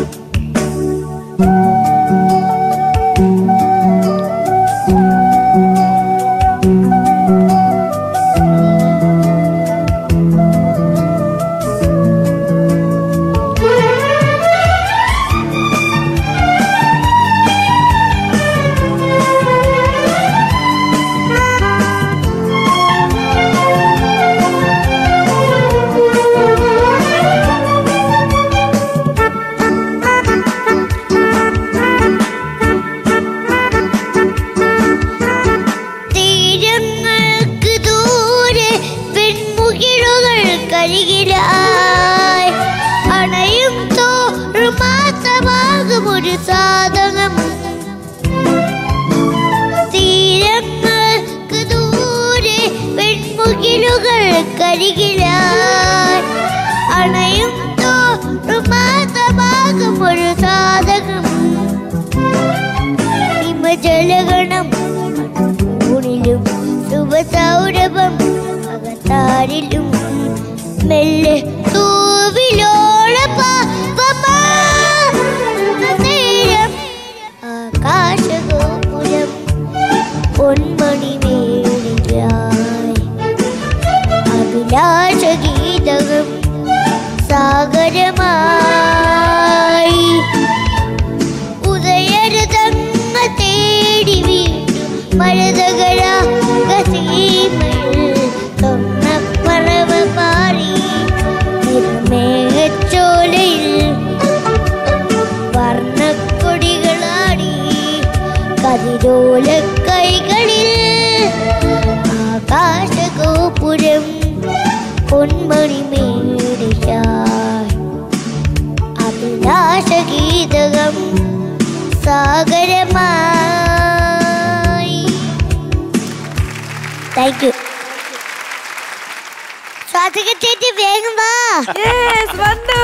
തീരങ്ങൾക്ക് ദൂരെ പെൺമുകിലുകൾ കരികിലായി അണയും തോറും മാത്രമാകും ഒരു സാധകം തീരങ്ങൾക്ക് ദൂരെ പെൺമുകിലുകൾ കരികിലായി അണയും തോറും മാത്രമാകും ഒരു സാധകം ഹിമജലഗണം ൂണിലും ശുഭസൗരഭം അകത്താരിലും മെല്ലെ തൂവിലോള നേരം ആകാശഗോപുരം പൊന്മണി മേടിയായി അഭിലാഷഗീതകം സാഗരമായി ഉദയരതങ്ങ തേടി വീണ്ടും മഴതകരാകസീമയിൽ സ്വർണ്ണപ്പറവ പാറി തിരുമേഘച്ചോലയിൽ വർണ്ണക്കൊടികളാടി കതിരോല കൈകളിൽ ആകാശഗോപുരം പൊന്മണി മേടിയായി അഭിലാഷഗീതകം സാഗരമായി താങ്ക് യു സ്വാതിക ചേച്ചി വേഗം വാ Yes, വന്നു.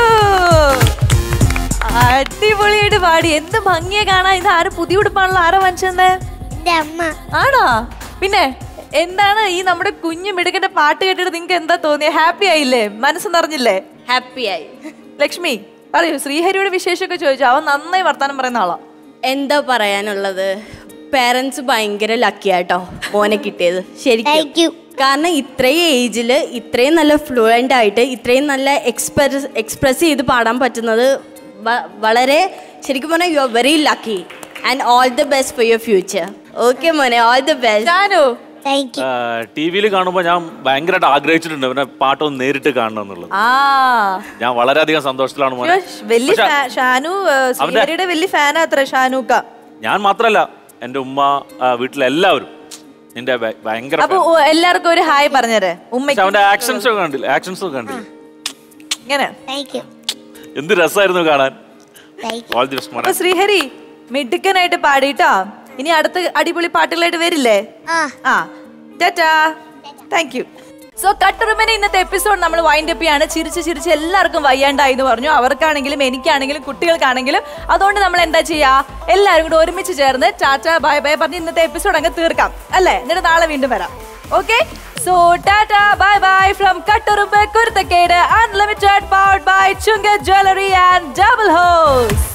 അടിപൊളിയായിട്ട് പാടി എന്ത് ഭംഗിയെ കാണാൻ ഇത് ആര് പുതിയ ഉടുപ്പാണല്ലോ ആരാ വാങ്ങിച്ചെന്ന് എന്റെ അമ്മ ആണോ പിന്നെ എന്താണ് ഈ നമ്മുടെ കുഞ്ഞു മിടുക്കന്റെ പാട്ട് കേട്ടിട്ട് നിങ്ങൾക്ക് എന്താ തോന്നിയത് ഹാപ്പി ആയില്ലേ മനസ്സ് നിറഞ്ഞില്ലേ ഹാപ്പി ആയി ലക്ഷ്മി പറയൂ ശ്രീഹരിയുടെ വിശേഷമൊക്കെ ചോദിച്ചു അവൻ നന്നായി വർത്താനം പറയുന്ന ആളാ എന്താ പറയാനുള്ളത് പേരൻസ് ഭയങ്കര ലക്കി ആട്ടോ മോനെ കിട്ടിയത് ശരിക്കും കാരണം ഇത്രയും ഏജില് ഇത്രയും നല്ല ഫ്ലുവൻ്റ് ആയിട്ട് ഇത്രയും നല്ല എക്സ്പ്രസ് എക്സ്പ്രസ് ചെയ്ത് പാടാൻ പറ്റുന്നത് വളരെ ശരിക്കും പറഞ്ഞാൽ you are very lucky and all the best for your future okay മോനെ ഓൾ ദി ബെസ്റ്റ് താങ്ക് ടി വിയിൽ കാണുമ്പോൾ ഞാൻ ഭയങ്കരമായിട്ട് ആഗ്രഹിച്ചിട്ടുണ്ട് പിന്നെ പാട്ടൊന്ന് നേരിട്ട് കാണണം എന്നുള്ളത് ആ ഞാൻ വളരെയധികം സന്തോഷത്തിലാണ് മോനെ വലിയ പക്ഷെ ഫാ- ഷാനു ഏ, ശ്രീഹരിയുടെ വലിയ ഫാനാ അത്ര ഷാനൂക്ക ഞാൻ മാത്രല്ല എൻ്റെ ഉമ്മ ആ, വീട്ടിലെ എല്ലാവരും നിന്റെ ഭ- ഭയങ്കര അപ്പൊ ഓ, എല്ലാവർക്കും ഒരു ഹായ് പറഞ്ഞേരെ പക്ഷെ ഉമ്മയ്ക്ക് അവന്റെ ആക്ഷൻസ് ഒക്കെ കണ്ടില്ല ആക്ഷൻസ് ഒക്കെ കണ്ടില്ല ഇങ്ങനെ താങ്ക് യു എന്ത് രസമായിരുന്നു കാണാൻ ഓൾ ദി അപ്പൊ ശ്രീഹരി മിടുക്കനായിട്ട് പാടിട്ടോ ഇനി അടുത്ത അടിപൊളി പാട്ടുകളായിട്ട് വരില്ലേ ആ ടാറ്റാ താങ്ക് യു സോ കട്ടുറുമനെ ഇന്നത്തെ എപ്പിസോഡ് നമ്മൾ വൈൻഡ് അപ്പ് ചെയ്യാണ് ചിരിച്ച് ചിരിച്ച് എല്ലാവർക്കും വയ്യാണ്ടായി എന്ന് പറഞ്ഞു അവർക്കാണെങ്കിലും എനിക്കാണെങ്കിലും കുട്ടികൾക്കാണെങ്കിലും അതുകൊണ്ട് നമ്മൾ എന്താ ചെയ്യാ എല്ലാവരും കൂടെ ഒരുമിച്ച് ചേർന്ന് ടാറ്റ ബൈ ബൈ പറഞ്ഞ് ഇന്നത്തെ എപ്പിസോഡ് അങ്ങ് തീർക്കാം അല്ലേ എന്നിട്ട് നാളെ വീണ്ടും വരാം okay so tata bye bye from Katturumbu Kuruthakkedu unlimited powered by ചുങ്ക jewellery and double hose